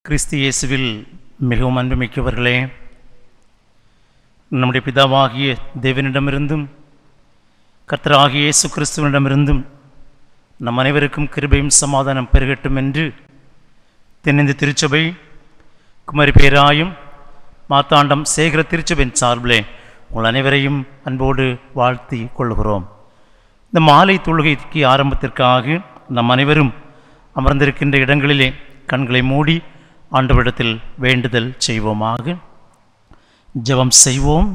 கிறிஸ்து இயேசுவில் மிகவும் அன்புமிக்கவர்களே நம்முடைய பிதாவாகிய தேவனிடமிருந்தும் கர்த்தராகிய இயேசு கிறிஸ்துவனிடமிருந்தும் நம் அனைவருக்கும் கிருபையும் சமாதானம் பெருகட்டும் என்று தென்னிந்து திருச்சபை குமரி பேராயும் மார்த்தாண்டம் சேகர திருச்சபையின் சார்பிலே உங்கள் அனைவரையும் அன்போடு வாழ்த்தி கொள்கிறோம் இந்த மாலை தொழுகைக்கு ஆரம்பத்திற்காக நம் அனைவரும் அமர்ந்திருக்கின்ற இடங்களிலே கண்களை மூடி ஆண்டவரிடத்தில் வேண்டுதல் செய்வோமாக ஜெபம் செய்வோம்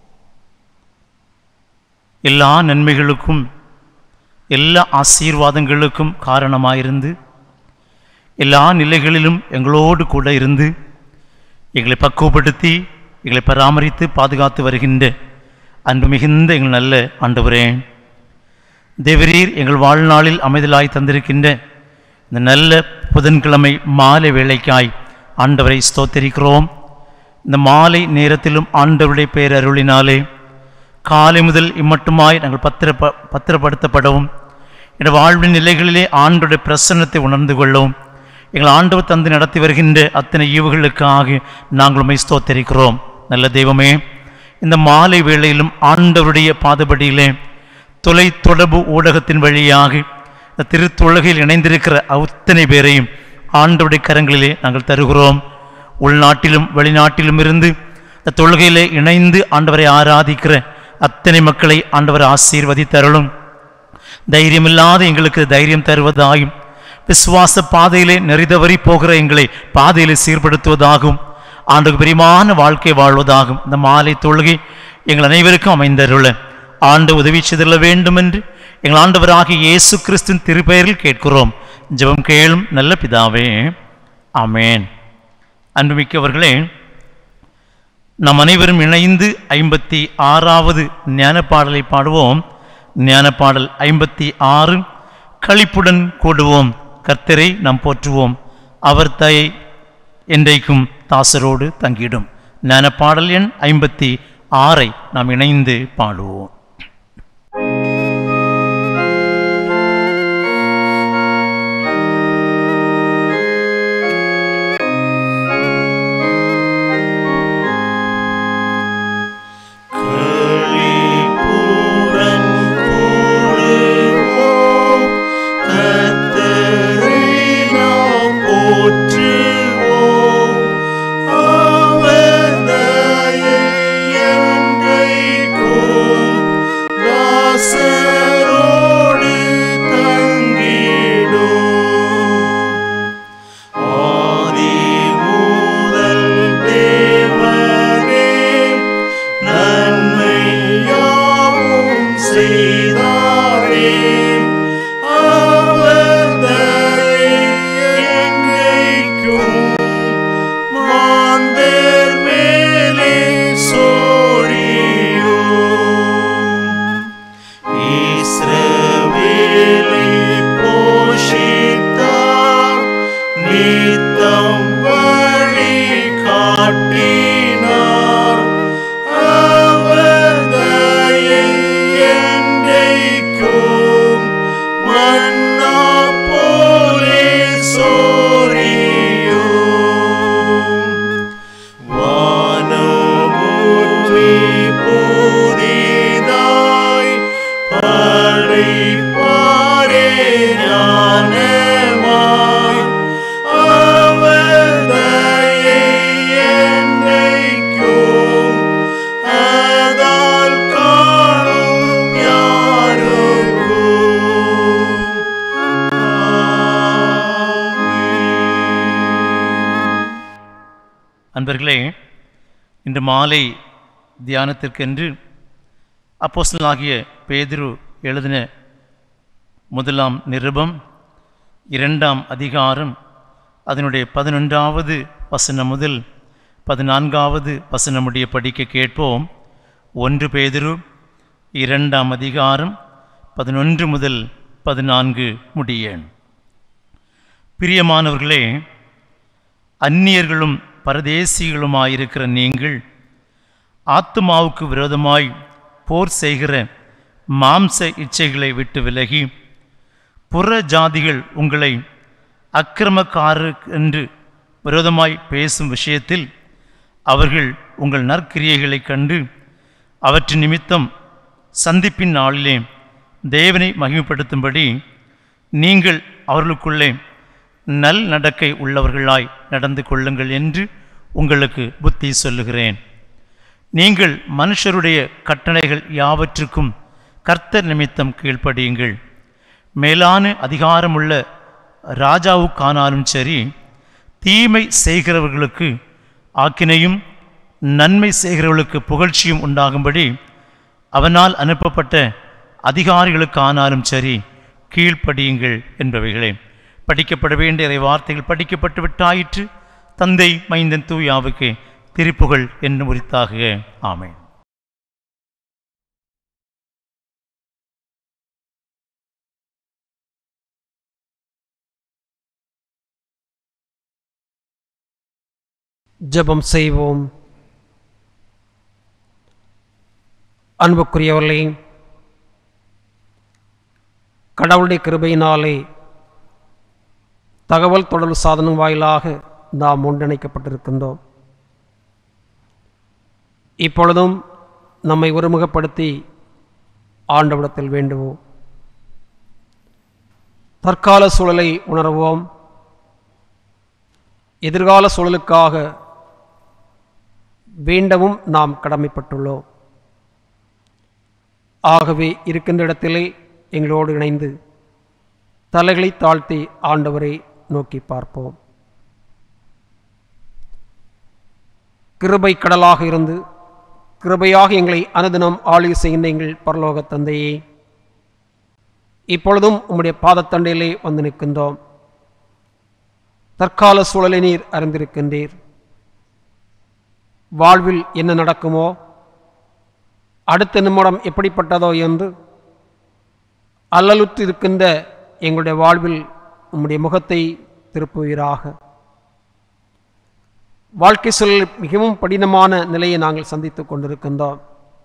எல்லா நன்மைகளுக்கும் எல்லா ஆசீர்வாதங்களுக்கும் காரணமாயிருந்து எல்லா நிலைகளிலும் எங்களோடு கூட இருந்து எங்களை பக்குவப்படுத்தி எங்களை பராமரித்து பாதுகாத்து வருகின்ற அன்பு மிகுந்த எங்கள் நல்ல ஆண்டவரே தேவரீர் எங்கள் வாழ்நாளில் அமைதலாய் தந்திருக்கின்ற இந்த நல்ல புதன்கிழமை மாலை வேளைக்காய் ஆண்டவரை ஸ்தோத்தரிக்கிறோம் இந்த மாலை நேரத்திலும் ஆண்டவருடைய பேரருளினாலே காலை முதல் இம்மட்டுமாய் நாங்கள் பத்திர பத்திரப்படுத்தப்படவும் எங்கள் வாழ்வின் நிலைகளிலே ஆண்டோடைய பிரசன்னத்தை உணர்ந்து கொள்ளவும் எங்கள் ஆண்டவர் தந்து நடத்தி வருகின்ற அத்தனை ஈவுகளுக்காக நாங்கள் உண்மை ஸ்தோத்தரிக்கிறோம் நல்ல தெய்வமே இந்த மாலை வேளையிலும் ஆண்டவருடைய பாதபடியிலே தொலை தொடர்பு ஊடகத்தின் வழியாக இந்த திருத்தொழுகையில் இணைந்திருக்கிற அத்தனை பேரையும் ஆண்டவருடைய கரங்களிலே நாங்கள் தருகிறோம் உள்நாட்டிலும் வெளிநாட்டிலும் இருந்து இந்த தொழுகையிலே இணைந்து ஆண்டவரை ஆராதிக்கிற அத்தனை மக்களை ஆண்டவர் ஆசீர்வதித்தருளும் தைரியமில்லாத எங்களுக்கு தைரியம் தருவதாயும் விசுவாச பாதையிலே நெறிதவறி போகிற எங்களை பாதையிலே சீர்படுத்துவதாகும் ஆண்டுக்கு பிரியமான வாழ்க்கை வாழ்வதாகும் இந்த மாலை தொழுகை எங்கள் அனைவருக்கும் அமைந்தருள ஆண்டு உதவி செய்தல வேண்டும் என்று எங்கள் ஆண்டவராகிய இயேசு கிறிஸ்துவின் திருப்பெயரில் கேட்கிறோம் ஜெபம் கேளும் நல்ல பிதாவே ஆமேன் அன்புமிக்கவர்களே நம் அனைவரும் இணைந்து ஐம்பத்தி ஆறாவது ஞானப்பாடலை பாடுவோம் ஞானப்பாடல் ஐம்பத்தி ஆறு களிப்புடன் கூடுவோம் கர்த்தரை நாம் போற்றுவோம் அவர் தயை என்றைக்கும் தாசரோடு தங்கிடும் ஞானப்பாடல் எண் ஐம்பத்தி ஆறை நாம் இணைந்து பாடுவோம் அன்பர்களே இன்று மாலை தியானத்திற்கென்று அப்போஸ்தலனாகிய பேதுரு எழுதின முதலாம் நிருபம் இரண்டாம் அதிகாரம் அதனுடைய பதினொன்றாவது வசனம் முதல் பதினான்காவது வசனமுடைய படிக்க கேட்போம் ஒன்று பேதுரு இரண்டாம் அதிகாரம் பதினொன்று முதல் பதினான்கு முடிய பிரியமானவர்களே அந்நியர்களும் பரதேசிகளுமாயிருக்கிற நீங்கள் ஆத்துமாவுக்கு விரோதமாய் போர் செய்கிற மாம்ச இச்சைகளை விட்டு விலகி புற ஜாதிகள் உங்களை அக்கிரமக்காரர் என்று விரோதமாய் பேசும் விஷயத்தில் அவர்கள் உங்கள் நற்கிரியைகளைக் கண்டு அவற்றின் நிமித்தம் சந்திப்பின் நாளிலே தேவனை மகிமைப்படுத்தும்படி நீங்கள் அவர்களுக்குள்ளே நல் நடக்கை உள்ளவர்களாய் நடந்து கொள்ளுங்கள் என்று உங்களுக்கு புத்தி சொல்லுகிறேன் நீங்கள் மனுஷருடைய கட்டளைகள் யாவற்றுக்கும் கர்த்தர் நிமித்தம் கீழ்ப்படியுங்கள் மேலான அதிகாரமுள்ள ராஜாவுக்கானாலும் சரி தீமை செய்கிறவர்களுக்கு ஆக்கினையும் நன்மை செய்கிறவர்களுக்கு புகழ்ச்சியும் உண்டாகும்படி அவனால் அனுப்பப்பட்ட அதிகாரிகளுக்கானாலும் சரி கீழ்ப்படியுங்கள் என்பவைகளே படிக்கப்பட வேண்டிய இறை வார்த்தைகள் படிக்கப்பட்டு விட்டாயிற்று தந்தை மைந்தன் தூயாவுக்கு திருப்புகள் என்று உரித்தாக ஆமென் ஜெபம் செய்வோம் அன்புக்குரியவர்களே கடவுளுடைய கிருபையினாலே தகவல் தொடர்பு சாதனம் வாயிலாக நாம் ஒன்றிணைக்கப்பட்டிருக்கின்றோம் இப்பொழுதும் நம்மை ஒருமுகப்படுத்தி ஆண்டவிடத்தில் வேண்டுவோம் தற்கால சூழலை உணர்வோம் எதிர்கால சூழலுக்காக வேண்டவும் நாம் கடமைப்பட்டுள்ளோம் ஆகவே இருக்கின்ற இடத்திலே எங்களோடு இணைந்து தலைகளை தாழ்த்தி ஆண்டவரை நோக்கி பார்ப்போம் கிருபை கடலாக இருந்து கிருபையாக எங்களை அனுதினம் ஆளுகை செய்கின்ற எங்கள் பரலோக தந்தையே இப்பொழுதும் உம்முடைய பாதத்தண்டையிலே வந்து நிற்கின்றோம் தற்கால சூழலை நீர் அறிந்திருக்கின்றீர் வாழ்வில் என்ன நடக்குமோ அடுத்த நிமிடம் எப்படிப்பட்டதோ என்று அல்லலுற்று இருக்கின்ற எங்களுடைய வாழ்வில் உம்முடைய முகத்தை திருப்புவீராக வாழ்க்கை சூழல் மிகவும் கடினமான நிலையை நாங்கள் சந்தித்துக் கொண்டிருக்கின்றோம்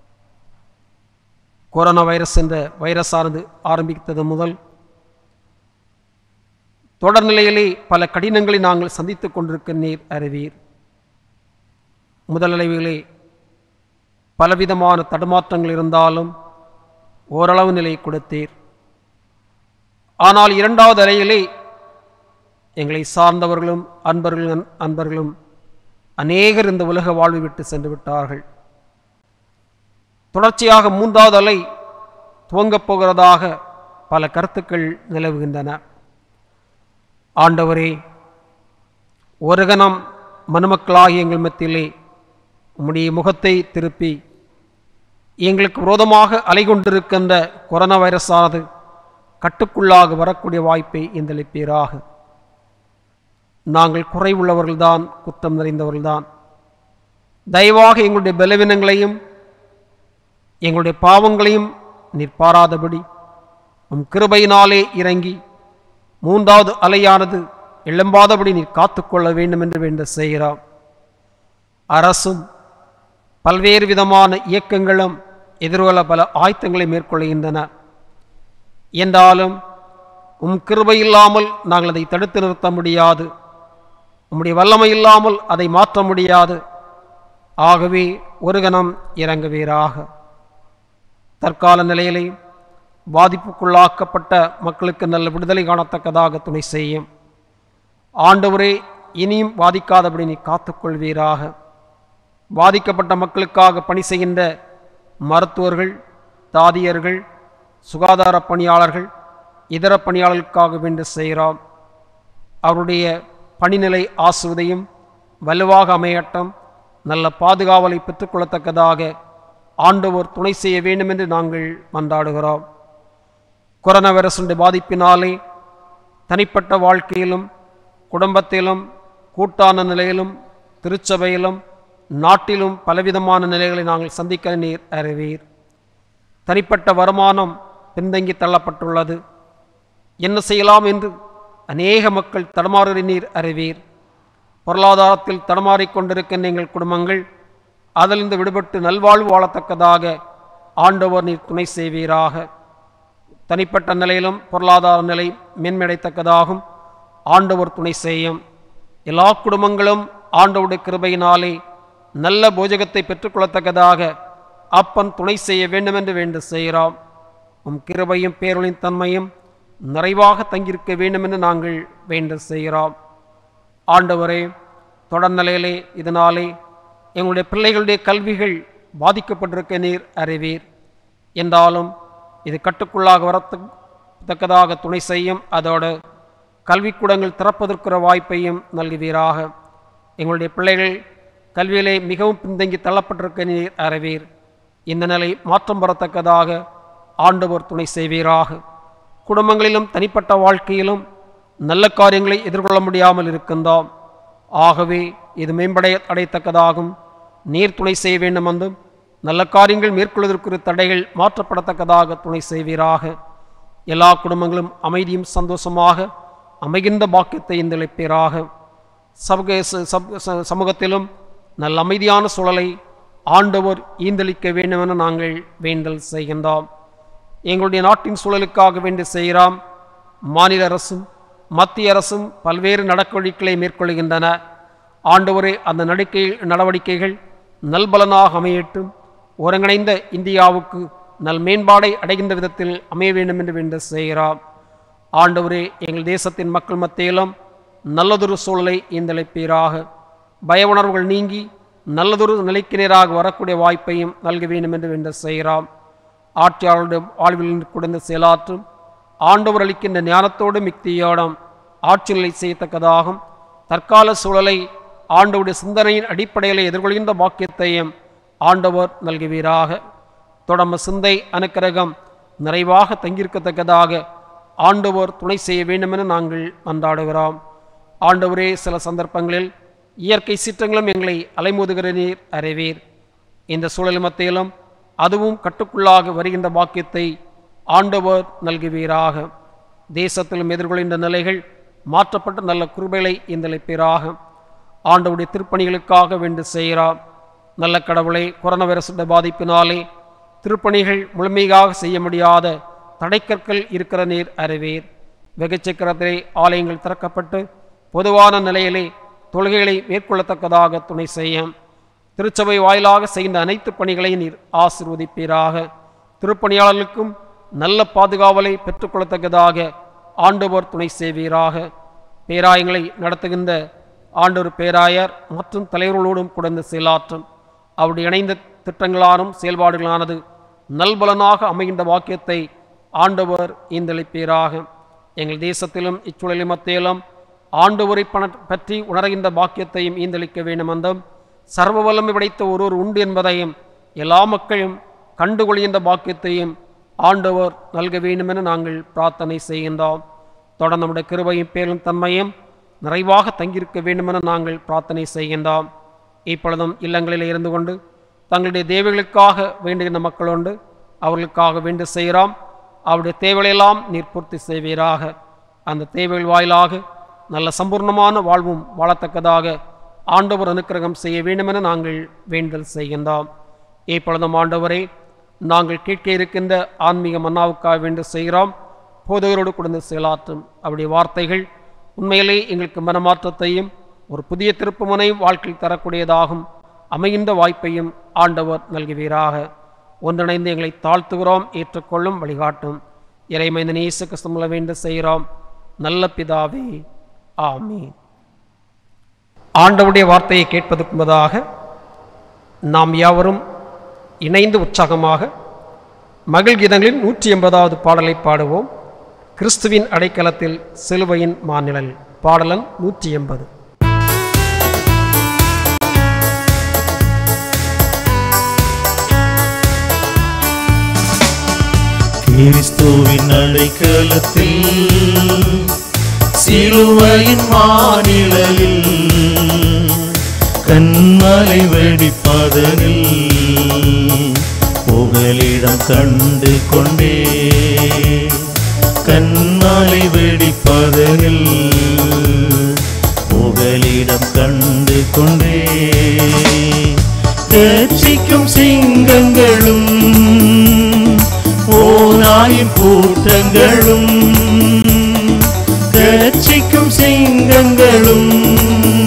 கொரோனா வைரஸ் என்ற வைரஸானது ஆரம்பித்தது முதல் தொடர்நிலையிலே பல கடினங்களை நாங்கள் சந்தித்துக் கொண்டிருக்க நீர் அறிவீர் முதலளவிலே பலவிதமான தடுமாற்றங்கள் இருந்தாலும் ஓரளவு நிலை கொடுத்தீர் ஆனால் இரண்டாவது அலையிலே எங்களை சார்ந்தவர்களும் அன்பர்களும் அன்பர்களும் அநேகர் இந்த உலக வாழ்வை விட்டு சென்று விட்டார்கள் தொடர்ச்சியாக மூன்றாவது அலை துவங்கப் போகிறதாக பல கருத்துக்கள் நிலவுகின்றன ஆண்டவரே ஒரு கணம் மனுமக்களாகிய எங்கள் மத்தியிலே உம்முடைய முகத்தை திருப்பி எங்களுக்கு விரோதமாக அலைகொண்டிருக்கின்ற கொரோனா வைரஸானது கட்டுக்குள்ளாக வரக்கூடிய வாய்ப்பை எந்தளிப்பீராக நாங்கள் குறைவுள்ளவர்கள்தான் குற்றம் நிறைந்தவர்கள்தான் தயவாக எங்களுடைய பலவீனங்களையும் எங்களுடைய பாவங்களையும் நீர் பாராதபடி உம் கிருபையினாலே இறங்கி மூன்றாவது அலையானது எழும்பாதபடி நீர் காத்துக்கொள்ள வேண்டும் என்று வேண்ட செய்கிறோம் அரசும் பல்வேறு விதமான இயக்கங்களும் எதிர்கொள்ள பல ஆயத்தங்களை மேற்கொள்கின்றன என்றாலும் உம் கிருபை இல்லாமல் நாங்கள் அதை தடுத்து நிறுத்த முடியாது உம்முடைய வல்லமை இல்லாமல் அதை மாற்ற முடியாது ஆகவே ஒரு கணம் இறங்குவீராக தற்கால நிலையிலே பாதிப்புக்குள்ளாக்கப்பட்ட மக்களுக்கு நல்ல விடுதலை காணத்தக்கதாக துணை செய்யும் ஆண்டவரே இனியும் பாதிக்காதபடி நீ காத்துக்கொள்வீராக பாதிக்கப்பட்ட மக்களுக்காக பணி செய்கின்ற மருத்துவர்கள் தாதியர்கள் சுகாதார பணியாளர்கள் இதர பணியாளர்களுக்காக வேண்டு செய்கிறோம் அவருடைய பணிநிலை ஆசுவதையும் வலுவாக அமையட்டும் நல்ல பாதுகாவலை பெற்றுக்கொள்ளத்தக்கதாக ஆண்டவர் துணை செய்ய வேண்டும் என்று நாங்கள் மன்றாடுகிறோம் கொரோனா வைரஸுடைய பாதிப்பினாலே தனிப்பட்ட வாழ்க்கையிலும் குடும்பத்திலும் கூட்டான நிலையிலும் திருச்சபையிலும் நாட்டிலும் பலவிதமான நிலைகளை நாங்கள் சந்திக்க நீர் அறிவீர் தனிப்பட்ட வருமானம் பின்தங்கி தள்ளப்பட்டுள்ளது என்ன செய்யலாம் என்று அநேக மக்கள் தடுமாறு நீர் அறிவீர் பொருளாதாரத்தில் தடுமாறிக் கொண்டிருக்கின்ற எங்கள் குடும்பங்கள் அதிலிருந்து விடுபட்டு நல்வாழ்வு வாழத்தக்கதாக ஆண்டவர் நீர் துணை செய்வீராக தனிப்பட்ட நிலையிலும் பொருளாதார நிலை மேன்மையடைத்தக்கதாகும் ஆண்டவர் துணை செய்யும் எல்லா குடும்பங்களும் ஆண்டவுடைய கிருபையினாலே நல்ல போஜகத்தை பெற்றுக்கொள்ளத்தக்கதாக அப்பன் துணை செய்ய வேண்டுமென்று வேண்டு செய்கிறோம் உம் கிருபையும் பேரொழின் தன்மையும் நிறைவாக தங்கியிருக்க வேண்டுமென்று நாங்கள் வேண்டு செய்கிறோம் ஆண்டவரே தொடர்நிலையிலே இதனாலே எங்களுடைய பிள்ளைகளுடைய கல்விகள் பாதிக்கப்பட்டிருக்க நீர் அறிவீர் என்றாலும் இது கட்டுக்குள்ளாக வரத்தக்கதாக துணை செய்யும் அதோடு கல்விக்கூடங்கள் திறப்பதற்குற வாய்ப்பையும் நல்குவீராக எங்களுடைய பிள்ளைகள் கல்வியிலே மிகவும் பின்தங்கி தள்ளப்பட்டிருக்க நீர் அறிவீர் இந்த நிலை மாற்றம் பெறத்தக்கதாக ஆண்டவர் துணை செய்வீராக குடும்பங்களிலும் தனிப்பட்ட வாழ்க்கையிலும் நல்ல காரியங்களை எதிர்கொள்ள முடியாமல் இருக்கின்றோம் ஆகவே இது மேம்படைய அடையத்தக்கதாகும் நீர் துணை செய்ய வேண்டும் என்றும் நல்ல காரியங்கள் மேற்கொள்வதற்கு தடைகள் மாற்றப்படத்தக்கதாக துணை செய்வீராக எல்லா குடும்பங்களும் அமைதியும் சந்தோஷமாக அமைகின்ற பாக்கியத்தை இந்தளிப்பீராக சமூக சப்- ச- சமூகத்திலும் நல்ல அமைதியான சூழலை ஆண்டவர் ஈந்தளிக்க வேண்டுமென நாங்கள் வேண்டல் செய்கின்றோம் எங்களுடைய நாட்டின் சூழலுக்காக வேண்டி செய்கிறோம் மாநில அரசும் மத்திய அரசும் பல்வேறு நடவடிக்கைகளை மேற்கொள்கின்றன ஆண்டவரே அந்த நடக்கை நடவடிக்கைகள் நல்பலனாக அமையட்டும் ஒருங்கிணைந்த இந்தியாவுக்கு நல் மேம்பாடை அடைகின்ற விதத்தில் அமைய வேண்டும் என்று வேண்டி செய்கிறோம் ஆண்டவரே எங்கள் தேசத்தின் மக்கள் மத்தியிலும் நல்லதொரு சூழலை இந்தளிப்பீராக பய உணர்வுகள் நீங்கி நல்லதொரு நிலைக்கு நேராக வரக்கூடிய வாய்ப்பையும் நல்க வேண்டும் என்று வேண்ட செய்கிறோம் ஆட்சியாளருடைய வாழ்வில் குடந்து செயலாற்றும் ஆண்டவர் அளிக்கின்ற ஞானத்தோடு மிக்தியோடும் ஆட்சிகளை செய்யத்தக்கதாகும் தற்கால சூழலை ஆண்டவருடைய சிந்தனையின் அடிப்படையில் எதிர்கொள்கின்ற பாக்கியத்தையும் ஆண்டவர் நல்குவீராக தொடர்பு சிந்தை அனுக்கிரகம் நிறைவாக தங்கியிருக்கத்தக்கதாக ஆண்டவர் துணை செய்ய வேண்டுமென நாங்கள் மன்றாடுகிறோம் ஆண்டவரே சில சந்தர்ப்பங்களில் இயற்கை சீற்றங்களும் எங்களை அலைமோதுகிற நீர் அறிவீர் இந்த சூழல் மத்தியிலும் அதுவும் கட்டுக்குள்ளாக வருகின்ற பாக்கியத்தை ஆண்டவர் நல்குவீராக தேசத்திலும் எதிர்கொள்கின்ற நிலைகள் மாற்றப்பட்ட நல்ல குருபைகளை இந்தளிப்பீராக ஆண்டவுடைய திருப்பணிகளுக்காக வேண்டு செய்கிறார் நல்ல கடவுளை கொரோனா வைரசுடைய பாதிப்பினாலே திருப்பணிகள் முழுமையாக செய்ய முடியாத தடைக்கற்கள் இருக்கிற நீர் அறிவீர் வெகுச்சக்கரத்திலே ஆலயங்கள் திறக்கப்பட்டு பொதுவான நிலையிலே தொழுகைகளை மேற்கொள்ளத்தக்கதாக துணை செய்யும் திருச்சபை வாயிலாக செய்கின்ற அனைத்து பணிகளையும் நீர் ஆசிர்வதிப்பீராக திருப்பணியாளர்களுக்கும் நல்ல பாதுகாவலை பெற்றுக்கொள்ளத்தக்கதாக ஆண்டவர் துணை செய்வீராக பேராயங்களை நடத்துகின்ற ஆண்டவர் பேராயர் மற்றும் தலைவர்களோடும் குடந்து செயலாற்றும் அவருடைய இணைந்த திட்டங்களானும் செயல்பாடுகளானது நல்பலனாக அமைகின்ற வாக்கியத்தை ஆண்டவர் ஈந்தளிப்பீராக எங்கள் தேசத்திலும் இச்சூழலில் மத்தியிலும் ஆண்டவரை பண பற்றி உணர்கின்ற பாக்கியத்தையும் ஈந்தளிக்க வேண்டும் என்றும் சர்வ வல்லமை படைத்த ஒருவர் உண்டு என்பதையும் எல்லா மக்களும் கண்டுகொள்கின்ற பாக்கியத்தையும் ஆண்டவர் நல்க வேண்டுமென நாங்கள் பிரார்த்தனை செய்கின்றோம் தொடர்ந்து நம்முடைய கிருபையும் பேரும் தன்மையும் நிறைவாக தங்கியிருக்க வேண்டுமென நாங்கள் பிரார்த்தனை செய்கின்றோம் இப்பொழுதும் இல்லங்களில் இருந்து கொண்டு தங்களுடைய தேவைகளுக்காக வேண்டுகின்ற மக்கள் உண்டு அவர்களுக்காக வேண்டு செய்கிறோம் அவருடைய தேவைகளெல்லாம் நீர் பூர்த்தி செய்வீராக அந்த தேவைகள் வாயிலாக நல்ல சம்பூர்ணமான வாழ்வும் வாழத்தக்கதாக ஆண்டவர் அனுக்கிரகம் செய்ய வேண்டுமென நாங்கள் வேண்டல் செய்கின்றோம் இப்பொழுதும் ஆண்டவரே நாங்கள் கேட்க இருக்கின்ற ஆன்மீக மன்னாவுக்காக வேண்டு செய்கிறோம் போதகரோடு குழந்தை செயலாற்றும் அவருடைய வார்த்தைகள் உண்மையிலே எங்களுக்கு மனமாற்றத்தையும் ஒரு புதிய திருப்புமுனை வாழ்க்கையில் தரக்கூடியதாகும் அமைகின்ற வாய்ப்பையும் ஆண்டவர் நல்குவீராக ஒன்றிணைந்து எங்களை தாழ்த்துகிறோம் ஏற்றுக்கொள்ளும் வழிகாட்டும் இறைமைந்த இயேசு கிறிஸ்துமுல வேண்டு செய்கிறோம் நல்ல பிதாவே ஆமீன் ஆண்டவுடைய வார்த்தையை கேட்பதற்கு முன்பதாக நாம் யாவரும் இணைந்து உற்சாகமாக மகிழ் கீதங்களில் நூற்றி எண்பதாவது பாடலை பாடுவோம் கிறிஸ்துவின் அடைக்கலத்தில் சிலுவையின் மாநிழல் பாடலன் நூற்றி எண்பது கிறிஸ்துவின் அடைக்கலத்தில் சிலுவையின் மாநிலையில் கண்மலை வெடிப்பதனில் புகலிடம் கண்டு கொண்டே கண்மலை வெடிப்பதனில் புகலிடம் கண்டு கொண்டே ரட்சிக்கும் சிங்கங்களும் ஓநாயின் கூட்டங்களும் கட்சிக்கும் சிங்கங்களும்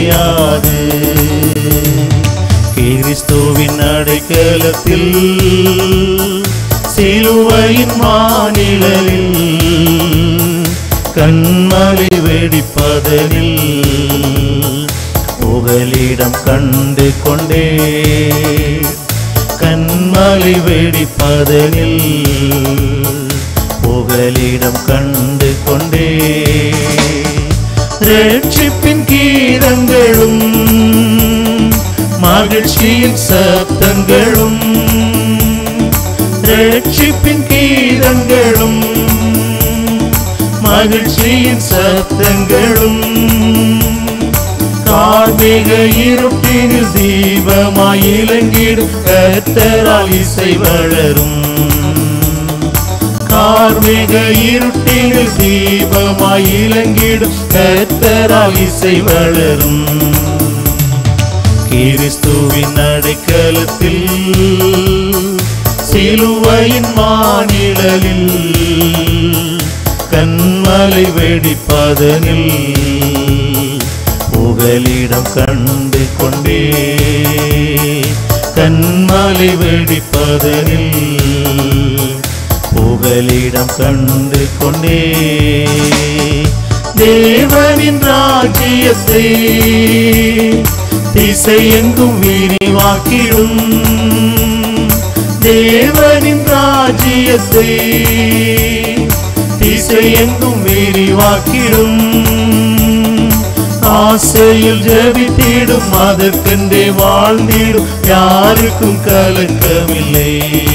முடியாது கிறிஸ்துவின் அடைக்கலத்தில் சிலுவையின் மாநிலத்தில் கண்மலை வெடிப்பதனில் புகலிடம் கண்டு கொண்டே கண்மலை வெடிப்பதனில் புகலிடம் கண்டு கொண்டே ரட்சிப்பின் கீதங்களும் மகிழ்ச்சியின் சத்தங்களும் ரட்சிப்பின் கீதங்களும் மகிழ்ச்சியின் சத்தங்களும் கார்மிக இருட்டினில் தீபமாய் இலங்கிடும் கத்தரால் இசை வளரும் கார்மிக இருட்டினில் தீபமாய் இலங்கிடும் கத்தரால் இசை வளரும் கிறிஸ்துவின் அடைக்கலத்தில் சிலுவையின் மாநிலலில் கண்மலை வெடிப்பதனில் புகலிடம் கண்டு கொண்டே கண்மலை வெடிப்பதனில் புகலிடம் கண்டு கொண்டே தேவனின் ராஜ்யத்தை திசையெங்கும் விரிவாக்கிடும் தேவனின் ராஜ்யத்தை திசையெங்கும் விரிவாக்கிடும் ஆசையில் ஜெபித்திடும் அதற்கென்றே வாழ்ந்திடும் யாருக்கும் கலக்கமில்லை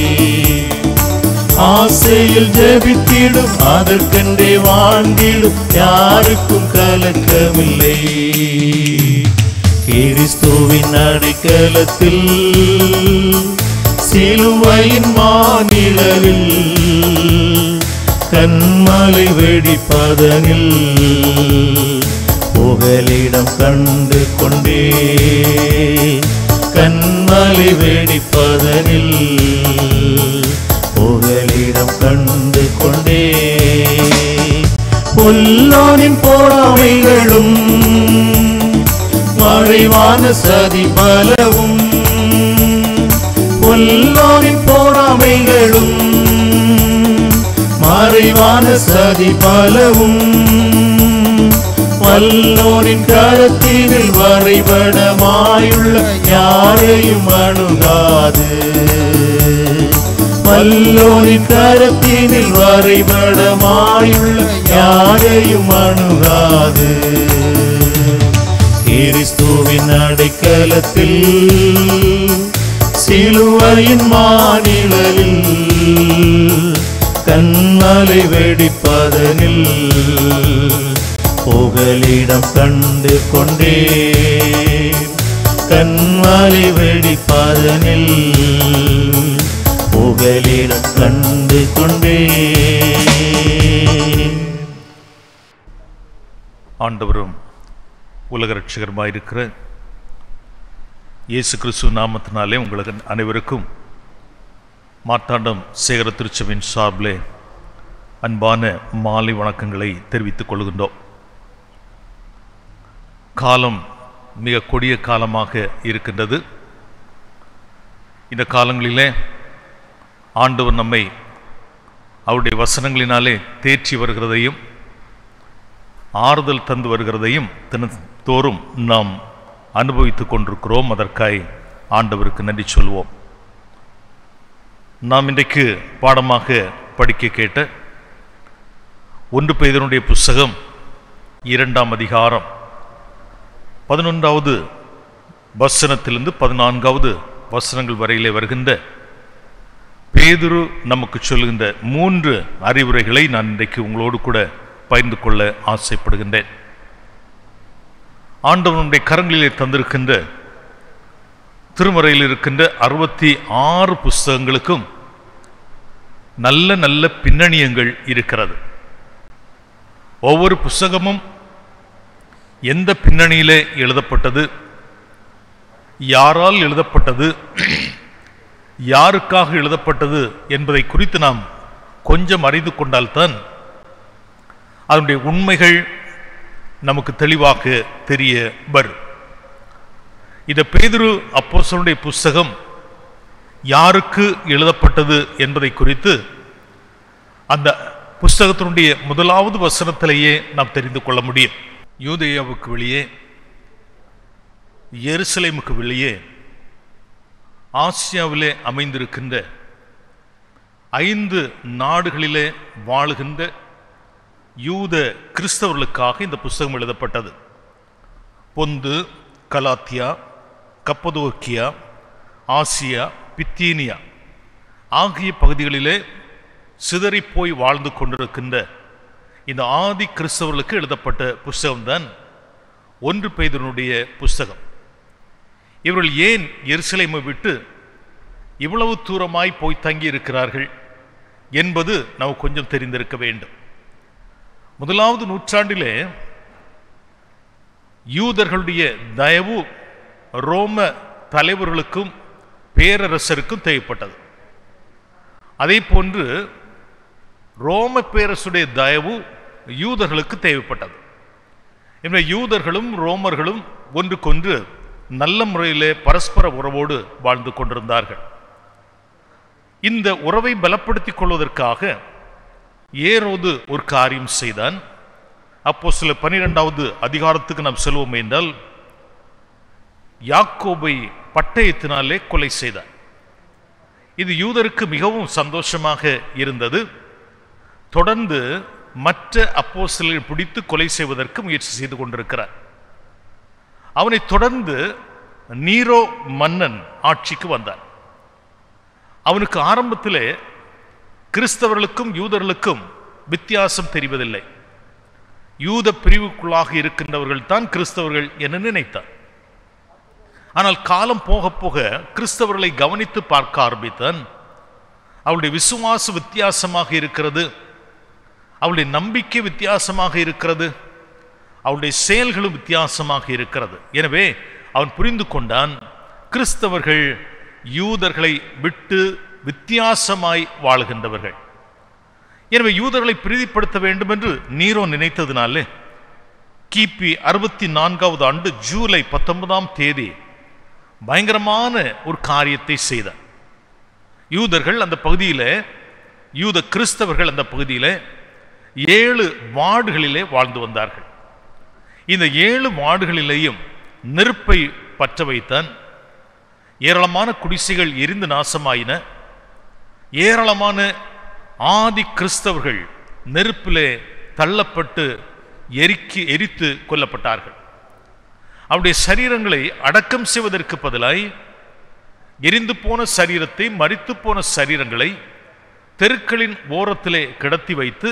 ஆசையில் ஜெபித்திடும் அதற்கென்றே வாழ்ந்திடும் யாருக்கும் கலக்கமில்லை கிறிஸ்துவின் அடைக்கலத்தில் சிலுவையின் மாநிலவில் கண்மலை வெடிப்பதனில் புகலிடம் கண்டு கொண்டே கண்மலை வெடிப்பதனில் புகலிடம் கண்டு கொண்டே பொல்லானின் போராமைகளும் மறைவான சதி பலவும் பொல்லானின் போராமைகளும் மறைவான சதி பலவும் வல்லோனின் கரத்தினில் வரைபடமாயுள்ள யாரையும் அணுகாது வல்லோனின் கரத்தினில் வரைபடமாயுள்ள யாரையும் அணுகாது கிறிஸ்துவின் அடைக்கலத்தில் சிலுவையின் மாநிலலில் கண்மலை வெடிப்பதனில் புகலிடம் கண்டு கொண்டே கண்மலை வெடிப்பதனில் புகலிடம் கண்டு கொண்டே ஆண்டவரும் உலக ரட்சகருமாயிருக்கிற இயேசு கிறிஸ்து நாமத்தினாலே உங்களுக்கு அனைவருக்கும் மார்த்தாண்டம் சேகர திருச்சபின் சார்பிலே அன்பான மாலை வணக்கங்களை தெரிவித்துக் கொள்கின்றோம் காலம் மிக கொடிய காலமாக இருக்கின்றது இந்த காலங்களிலே ஆண்டவர் நம்மை அவருடைய வசனங்களினாலே தேற்றி வருகிறதையும் ஆறுதல் தந்து வருகிறதையும் தினத்தோறும் நாம் அனுபவித்துக் கொண்டிருக்கிறோம் அதற்காய் ஆண்டவருக்கு நன்றி சொல்வோம் நாம் இன்றைக்கு பாடமாக படிக்க கேட்ட ஒன்று பெய்தனுடைய புஸ்தகம் இரண்டாம் அதிகாரம் பதினொன்றாவது வசனத்திலிருந்து பதினான்காவது வசனங்கள் வரையிலே வருகின்ற பேதுரு நமக்கு சொல்லுகின்ற மூன்று அறிவுரைகளை நான் இன்றைக்கு உங்களோடு கூட பகிர்ந்து கொள்ள ஆசைப்படுகின்றேன் ஆண்டவனுடைய கரங்களிலே தந்திருக்கின்ற திருமறையில் இருக்கின்ற அறுபத்தி ஆறு புஸ்தகங்களுக்கும் நல்ல நல்ல பின்னணியங்கள் இருக்கிறது ஒவ்வொரு புஸ்தகமும் எந்த பின்னணியிலே எழுதப்பட்டது யாரால் எழுதப்பட்டது யாருக்காக எழுதப்பட்டது என்பதை குறித்து நாம் கொஞ்சம் அறிந்து கொண்டால்தான் அதனுடைய உண்மைகள் நமக்கு தெளிவாக தெரிய வரும் இந்த பேதுரு அப்போஸ்தலனுடைய புஸ்தகம் யாருக்கு எழுதப்பட்டது என்பதை குறித்து அந்த புஸ்தகத்தினுடைய முதலாவது வசனத்திலேயே நாம் தெரிந்து கொள்ள முடியும் யூதேயாவுக்கு வெளியே எருசலேமுக்கு வெளியே ஆசியாவிலே அமைந்திருக்கின்ற ஐந்து நாடுகளிலே வாழுகின்ற யூத கிறிஸ்தவர்களுக்காக இந்த புஸ்தகம் எழுதப்பட்டது பொந்து கலாத்தியா கப்பதோக்கியா ஆசியா பித்தீனியா ஆகிய பகுதிகளிலே சிதறிப் போய் வாழ்ந்து கொண்டிருக்கின்ற இந்த ஆதி கிறிஸ்தவர்களுக்கு எழுதப்பட்ட புஸ்தகம்தான் ஒன்று பெய்தனுடைய புஸ்தகம் இவர்கள் ஏன் எருசலேமை விட்டு இவ்வளவு தூரமாய் போய் தங்கி இருக்கிறார்கள் என்பது நமக்கு கொஞ்சம் தெரிந்திருக்க வேண்டும் முதலாவது நூற்றாண்டிலே யூதர்களுடைய தயவு ரோம தலைவர்களுக்கும் பேரரசருக்கும் தேவைப்பட்டது அதே போன்று ரோம பேரரசுடைய தயவு யூதர்களுக்கு தேவைப்பட்டது எனவே யூதர்களும் ரோமர்களும் ஒன்றுக்கொன்று நல்ல முறையிலே பரஸ்பர உறவோடு வாழ்ந்து கொண்டிருந்தார்கள் இந்த உறவை பலப்படுத்திக் கொள்வதற்காக ஏரோது ஒரு காரியம் செய்தான் அப்போ சில பனிரெண்டாவது அதிகாரத்துக்கு நாம் செல்வோம் என்றால் யாக்கோபை பட்டயத்தினாலே கொலை செய்தார் இது யூதருக்கு மிகவும் சந்தோஷமாக இருந்தது தொடர்ந்து மற்ற அப்போஸ்தலரை பிடித்து கொலை செய்வதற்கு முயற்சி செய்து கொண்டிருக்கிறார் அவனை தொடர்ந்து நீரோ மன்னன் ஆட்சிக்கு வந்தார் அவனுக்கு ஆரம்பத்திலே கிறிஸ்தவர்களுக்கும் யூதர்களுக்கும் வித்தியாசம் தெரிவதில்லை யூத பிரிவுக்குள்ளாக இருக்கின்றவர்கள் தான் கிறிஸ்தவர்கள் என நினைத்தார் ஆனால் காலம் போக போக கிறிஸ்தவர்களை கவனித்து பார்க்க ஆரம்பித்தான் அவளுடைய விசுவாச வித்தியாசமாக இருக்கிறது அவளுடைய நம்பிக்கை வித்தியாசமாக இருக்கிறது அவளுடைய செயல்களும் வித்தியாசமாக இருக்கிறது எனவே அவன் புரிந்து கொண்டான் கிறிஸ்தவர்கள் யூதர்களை விட்டு வித்தியாசமாய் வாழுகின்றவர்கள் எனவே யூதர்களை பிரீதிப்படுத்த வேண்டும் என்று நீரோ நினைத்ததினாலே கிபி அறுபத்தி நான்காவது ஆண்டு ஜூலை பத்தொன்பதாம் தேதி பயங்கரமான ஒரு காரியத்தை செய்தார் யூதர்கள் அந்த பகுதியிலே யூத கிறிஸ்தவர்கள் அந்த பகுதியிலே ஏழு வார்டுகளிலே வாழ்ந்து வந்தார்கள் இந்த ஏழு வார்டுகளிலேயும் நெருப்பை பற்ற வைத்தான் ஏராளமான குடிசைகள் எரிந்து நாசமாயின ஏராளமான ஆதி கிறிஸ்தவர்கள் நெருப்பிலே தள்ளப்பட்டு எரிக்கி எரித்து கொல்லப்பட்டார்கள் அவருடைய சரீரங்களை அடக்கம் செய்வதற்கு பதிலாய் எரிந்து போன சரீரத்தை மரித்து போன சரீரங்களை தெருக்களின் ஓரத்திலே கிடத்தி வைத்து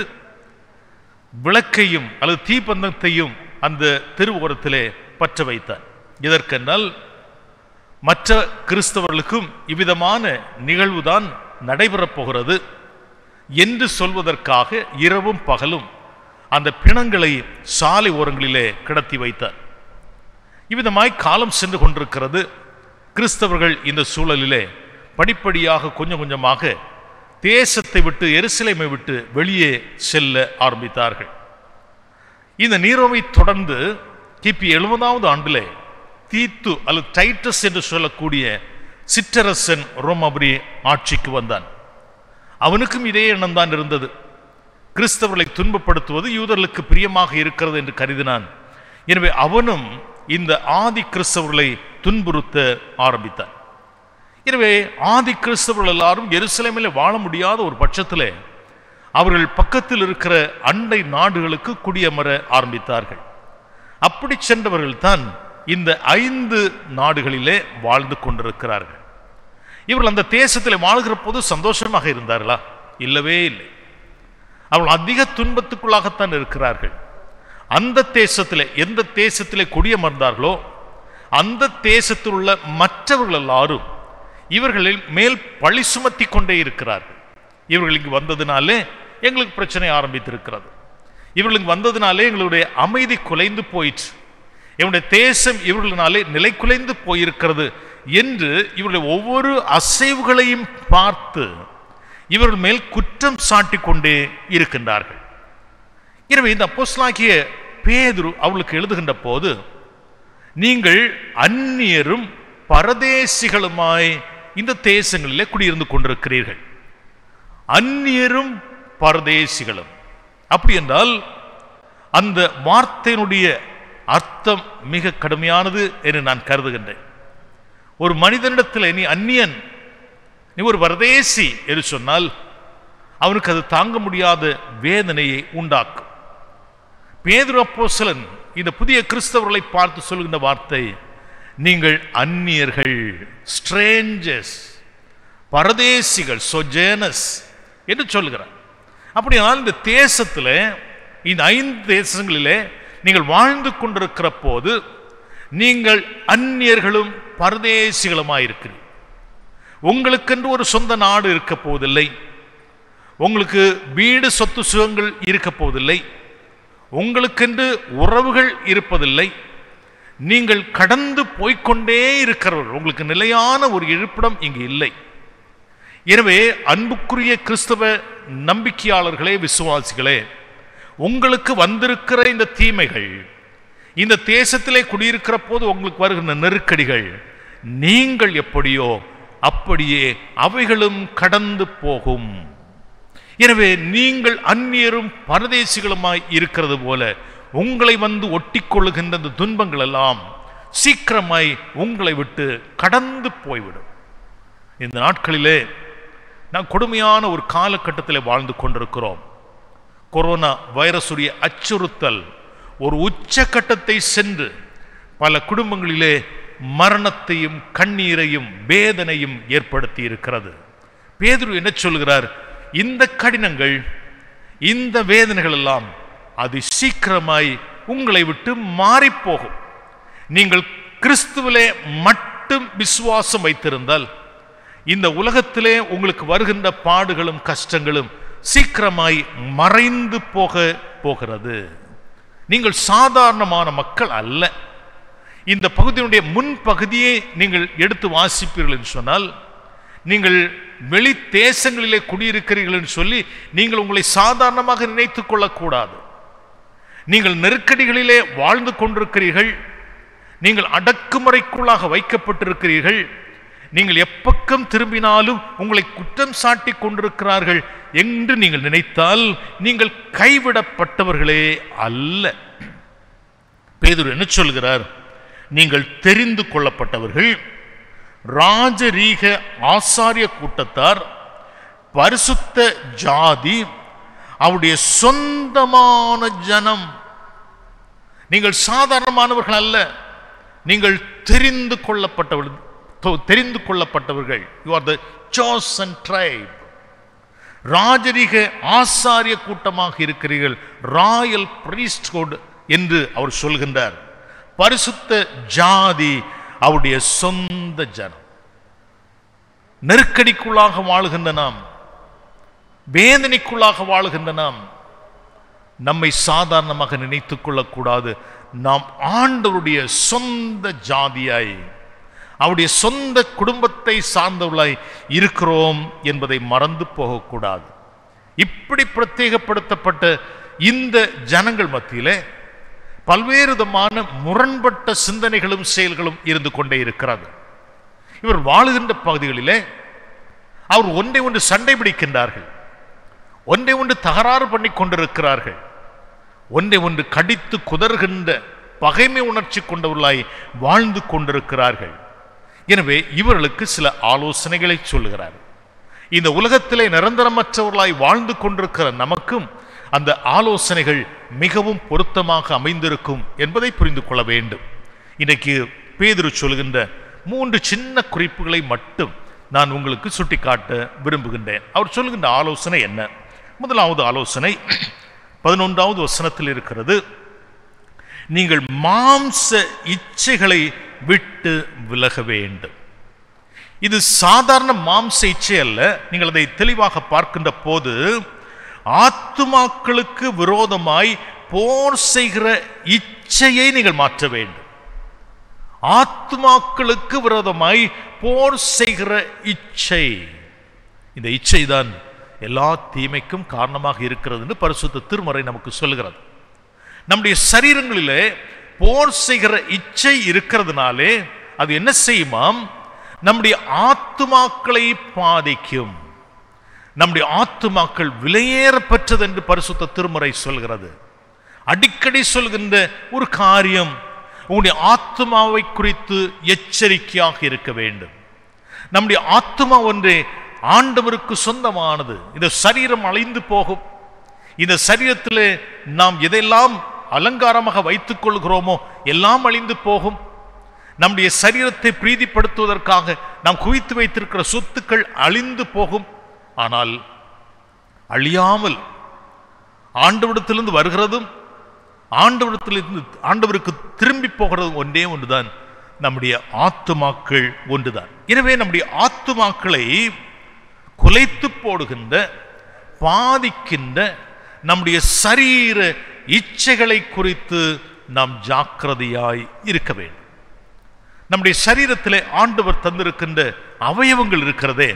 விளக்கையும் அல்லது தீப்பந்தத்தையும் அந்த தெரு ஓரத்திலே பற்ற வைத்தார் இதற்கென்னால் மற்ற கிறிஸ்தவர்களுக்கும் இவ்விதமான நிகழ்வுதான் நடைபெறப் போகிறது என்று சொல்வதற்காக இரவும் பகலும் அந்த பிணங்களை சாலை ஓரங்களிலே கிடத்தி வைத்தார் இவ்விதமாய் காலம் சென்று கொண்டிருக்கிறது கிறிஸ்தவர்கள் இந்த சூழலிலே படிப்படியாக கொஞ்சம் கொஞ்சமாக தேசத்தை விட்டு எருசலேமை விட்டு வெளியே செல்ல ஆரம்பித்தார்கள் இந்த நீரோவை தொடர்ந்து கிபி எழுபதாவது ஆண்டிலே தீத்து அல்லது டைட்டஸ் என்று சொல்லக்கூடிய சிற்றரசன் ரோமபுரி ஆட்சிக்கு வந்தான் அவனுக்கும் இதே எண்ணம் தான் இருந்தது கிறிஸ்தவர்களை துன்பப்படுத்துவது யூதர்களுக்கு பிரியமாக இருக்கிறது என்று கருதினான் எனவே அவனும் இந்த ஆதி கிறிஸ்தவர்களை துன்புறுத்த ஆரம்பித்தான் எனவே ஆதி கிறிஸ்தவர்கள் எல்லாரும் எருசலேமில் வாழ முடியாத ஒரு பட்சத்திலே அவர்கள் பக்கத்தில் இருக்கிற அண்டை நாடுகளுக்கு குடியமர ஆரம்பித்தார்கள் அப்படி சென்றவர்கள் தான் இந்த ஐந்து நாடுகளிலே வாழ்ந்து கொண்டிருக்கிறார்கள் இவர்கள் அந்த தேசத்தில் வாழ்கிற போது சந்தோஷமாக இருந்தார்களா இல்லவே இல்லை அவர்கள் அதிக துன்பத்துக்குள்ளாகத்தான் இருக்கிறார்கள் அந்த தேசத்திலே எந்த தேசத்திலே குடியமர்ந்தார்களோ அந்த தேசத்தில் உள்ள மற்றவர்கள் எல்லாரும் இவர்களில் மேல் பழி சுமத்தி கொண்டே இருக்கிறார்கள் இவர்கள் இங்கு வந்ததினாலே எங்களுக்கு பிரச்சனை ஆரம்பித்திருக்கிறது இவர்களுக்கு வந்ததினாலே எங்களுடைய அமைதி குலைந்து போயிற்று எங்களுடைய தேசம் இவர்களினாலே நிலை குலைந்து போயிருக்கிறது என்று இவருடைய ஒவ்வொரு அசைவுகளையும் பார்த்து இவர்கள் மேல் குற்றம் சாட்டிக் கொண்டே இருக்கின்றார்கள் எனவே இந்த அப்போஸ்தலனாகிய பேதுரு அவளுக்கு எழுதுகின்ற போது நீங்கள் அந்நியரும் பரதேசிகளுமாய் இந்த தேசங்களிலே குடியிருந்து கொண்டிருக்கிறீர்கள் அந்நியரும் பரதேசிகளும் அப்படி என்றால் அந்த வார்த்தையினுடைய அர்த்தம் மிக கடுமையானது என்று நான் கருதுகின்றேன் ஒரு மனிதனிடத்தில் நீ அந்நியன் நீ ஒரு பரதேசி என்று சொன்னால் அவனுக்கு அது தாங்க முடியாத வேதனையை உண்டாக்கும் பேதுரு அப்போஸ்தலன் இந்த புதிய கிறிஸ்தவர்களை பார்த்து சொல்கின்ற வார்த்தை நீங்கள் அந்நியர்கள் ஸ்ட்ரேஞ்சர்ஸ் பரதேசிகள் சொஜேனஸ் என்று சொல்கிறார் அப்படியானால் இந்த தேசத்தில் இந்த ஐந்து தேசங்களிலே நீங்கள் வாழ்ந்து கொண்டிருக்கிற போது நீங்கள் அந்நியர்களும் பரதேசிகளுமாயிருக்கிறீர்கள் உங்களுக்கென்று ஒரு சொந்த நாடு இருக்க போவதில்லை உங்களுக்கு வீடு சொத்து சுகங்கள் இருக்க போவதில்லை உங்களுக்கென்று உறவுகள் இருப்பதில்லை நீங்கள் கடந்து போய்க்கொண்டே இருக்கிறவர்கள் உங்களுக்கு நிலையான ஒரு இருப்பிடம் இங்கு இல்லை எனவே அன்புக்குரிய கிறிஸ்தவ நம்பிக்கையாளர்களே விசுவாசிகளே உங்களுக்கு வந்திருக்கிற இந்த தீமைகள் இந்த தேசத்திலே குடியிருக்கிற போது உங்களுக்கு வருகின்ற நெருக்கடிகள் நீங்கள் எப்படியோ அப்படியே அவைகளும் கடந்து போகும் எனவே நீங்கள் அந்நியரும் பரதேசிகளுமாய் இருக்கிறது போல உங்களை வந்து ஒட்டிக்கொள்ளுகின்ற இந்த துன்பங்கள் எல்லாம் சீக்கிரமாய் உங்களை விட்டு கடந்து போய்விடும் இந்த நாட்களிலே நாம் கொடுமையான ஒரு காலகட்டத்தில் வாழ்ந்து கொண்டிருக்கிறோம் கொரோனா வைரசுடைய அச்சுறுத்தல் ஒரு உச்சக்கட்டத்தை சென்று பல குடும்பங்களிலே மரணத்தையும் கண்ணீரையும் வேதனையும் ஏற்படுத்தி இருக்கிறது பேதுரு என்ன சொல்கிறார் இந்த கடினங்கள் இந்த வேதனைகள் எல்லாம் அது சீக்கிரமாய் உங்களை விட்டு மாறிப்போகும் நீங்கள் கிறிஸ்துவிலே மட்டும் விசுவாசம் வைத்திருந்தால் இந்த உலகத்திலே உங்களுக்கு வருகின்ற பாடுகளும் கஷ்டங்களும் சீக்கிரமாய் மறைந்து போக போகிறது நீங்கள் சாதாரணமான மக்கள் அல்ல இந்த பகுதியினுடைய முன்பகுதியை நீங்கள் எடுத்து வாசிப்பீர்கள் என்று சொன்னால் நீங்கள் வெளி தேசங்களிலே குடியிருக்கிறீர்கள் என்று சொல்லி நீங்கள் உங்களை சாதாரணமாக நினைத்துக் கொள்ளக்கூடாது நீங்கள் நெருக்கடிகளிலே வாழ்ந்து கொண்டிருக்கிறீர்கள் நீங்கள் அடக்குமுறைக்குள்ளாக வைக்கப்பட்டிருக்கிறீர்கள் நீங்கள் எப்பக்கம் திரும்பினாலும் உங்களை குற்றம் சாட்டி கொண்டிருக்கிறார்கள் என்று நீங்கள் நினைத்தால் நீங்கள் கைவிடப்பட்டவர்களே அல்ல பேதுரு என்ன சொல்கிறார் நீங்கள் தெரிந்து கொள்ளப்பட்டவர்கள் ராஜரீக ஆசாரிய கூட்டத்தார் பரிசுத்த ஜாதி அவருடைய சொந்தமான ஜனம் நீங்கள் சாதாரணமானவர்கள் அல்ல நீங்கள் தெரிந்து கொள்ளப்பட்டவர்கள் தொ- தெரிந்து கொள்ளப்பட்டவர்கள் you are the chosen tribe ராஜரிக ஆசாரிய கூட்டமாக இருக்கிறீர்கள் ராயல் priesthood என்று அவர் சொல்கின்றார் பரிசுத்த ஜாதி அவருடைய சொந்த ஜனம் நெருக்கடிக்குள்ளாக வாழுகின்ற நாம் வேதனைக்குள்ளாக வாழுகின்ற நாம் நம்மை சாதாரணமாக நினைத்துக் கொள்ளக்கூடாது நாம் ஆண்டவருடைய சொந்த ஜாதியாய் அவருடைய சொந்த குடும்பத்தை சார்ந்தவர்களாய் இருக்கிறோம் என்பதை மறந்து போகக்கூடாது இப்படி பிரத்யேகப்படுத்தப்பட்ட இந்த ஜனங்கள் மத்தியிலே பல்வேறு விதமான முரண்பட்ட சிந்தனைகளும் செயல்களும் இருந்து கொண்டே இருக்கிறது இவர் வாழுகின்ற பகுதிகளிலே அவர் ஒன்றை ஒன்று சண்டை பிடிக்கின்றார்கள் ஒன்றை ஒன்று தகராறு பண்ணி கொண்டிருக்கிறார்கள் ஒன்றை ஒன்று கடித்து குதறுகின்ற பகைமை உணர்ச்சி கொண்டவர்களாய் வாழ்ந்து கொண்டிருக்கிறார்கள் எனவே இவர்களுக்கு சில ஆலோசனைகளை சொல்லுகிறார் இந்த உலகத்திலே நிரந்தரமற்றவர்களாய் வாழ்ந்து கொண்டிருக்கிற நமக்கும் அந்த ஆலோசனைகள் மிகவும் பொருத்தமாக அமைந்திருக்கும் என்பதை புரிந்து கொள்ள வேண்டும் இன்னைக்கு பேதுரு சொல்கின்ற மூன்று சின்ன குறிப்புகளை மட்டும் நான் உங்களுக்கு சுட்டிக்காட்ட விரும்புகின்றேன் அவர் சொல்கின்ற ஆலோசனை என்ன முதலாவது ஆலோசனை பதினொன்றாவது வசனத்தில் இருக்கிறது நீங்கள் மாம்ச இச்சைகளை விட்டு விலக வேண்டும் இது சாதாரண மாம்ச இச்சை அல்ல நீங்கள் அதை தெளிவாக பார்க்கின்ற போது ஆத்துமாக்களுக்கு விரோதமாய் போர் செய்கிற இச்சையை நீங்கள் மாற்ற வேண்டும் ஆத்துமாக்களுக்கு விரோதமாய் போர் செய்கிற இச்சை இந்த இச்சை தான் எல்லா தீமைக்கும் காரணமாக இருக்கிறது என்று பரிசுத்த திருமறை நமக்கு சொல்கிறது நம்முடைய சரீரங்களிலே போர் செய்கிற இச்சை இருக்கிறதுனாலே அது என்ன செய்யுமாம் நம்முடைய ஆத்துமாக்களை பாதிக்கும் நம்முடைய ஆத்துமாக்கள் விலையேற பெற்றது என்று பரிசுத்த திருமுறை சொல்கிறது அடிக்கடி சொல்கின்ற ஒரு காரியம் உங்களுடைய ஆத்மாவை குறித்து எச்சரிக்கையாக இருக்க வேண்டும் நம்முடைய ஆத்மா ஒன்றே ஆண்டவருக்கு சொந்தமானது இந்த சரீரம் அழிந்து போகும் இந்த சரீரத்திலே நாம் எதெல்லாம் அலங்காரமாக வைத்துக் கொள்கிறோமோ எல்லாம் அழிந்து போகும் நம்முடைய சரீரத்தை பிரீதிப்படுத்துவதற்காக நாம் குவித்து வைத்திருக்கிற சொத்துக்கள் அழிந்து போகும் ஆனால் அழியாமல் ஆண்டவரிடத்திலிருந்து வருகிறதும் ஆண்டவரிடத்திலிருந்து ஆண்டவருக்கு திரும்பி போகிறதும் ஒன்றே ஒன்றுதான் நம்முடைய ஆத்துமாக்கள் ஒன்றுதான் எனவே நம்முடைய ஆத்துமாக்களை குலைத்து போடுகின்ற பாதிக்கின்ற நம்முடைய சரீர இச்சைகளை குறித்து நாம் ஜாக்கிரதையாய் இருக்க வேண்டும் நம்முடைய சரீரத்திலே ஆண்டவர் தந்திருக்கின்ற அவயவங்கள் இருக்கிறதே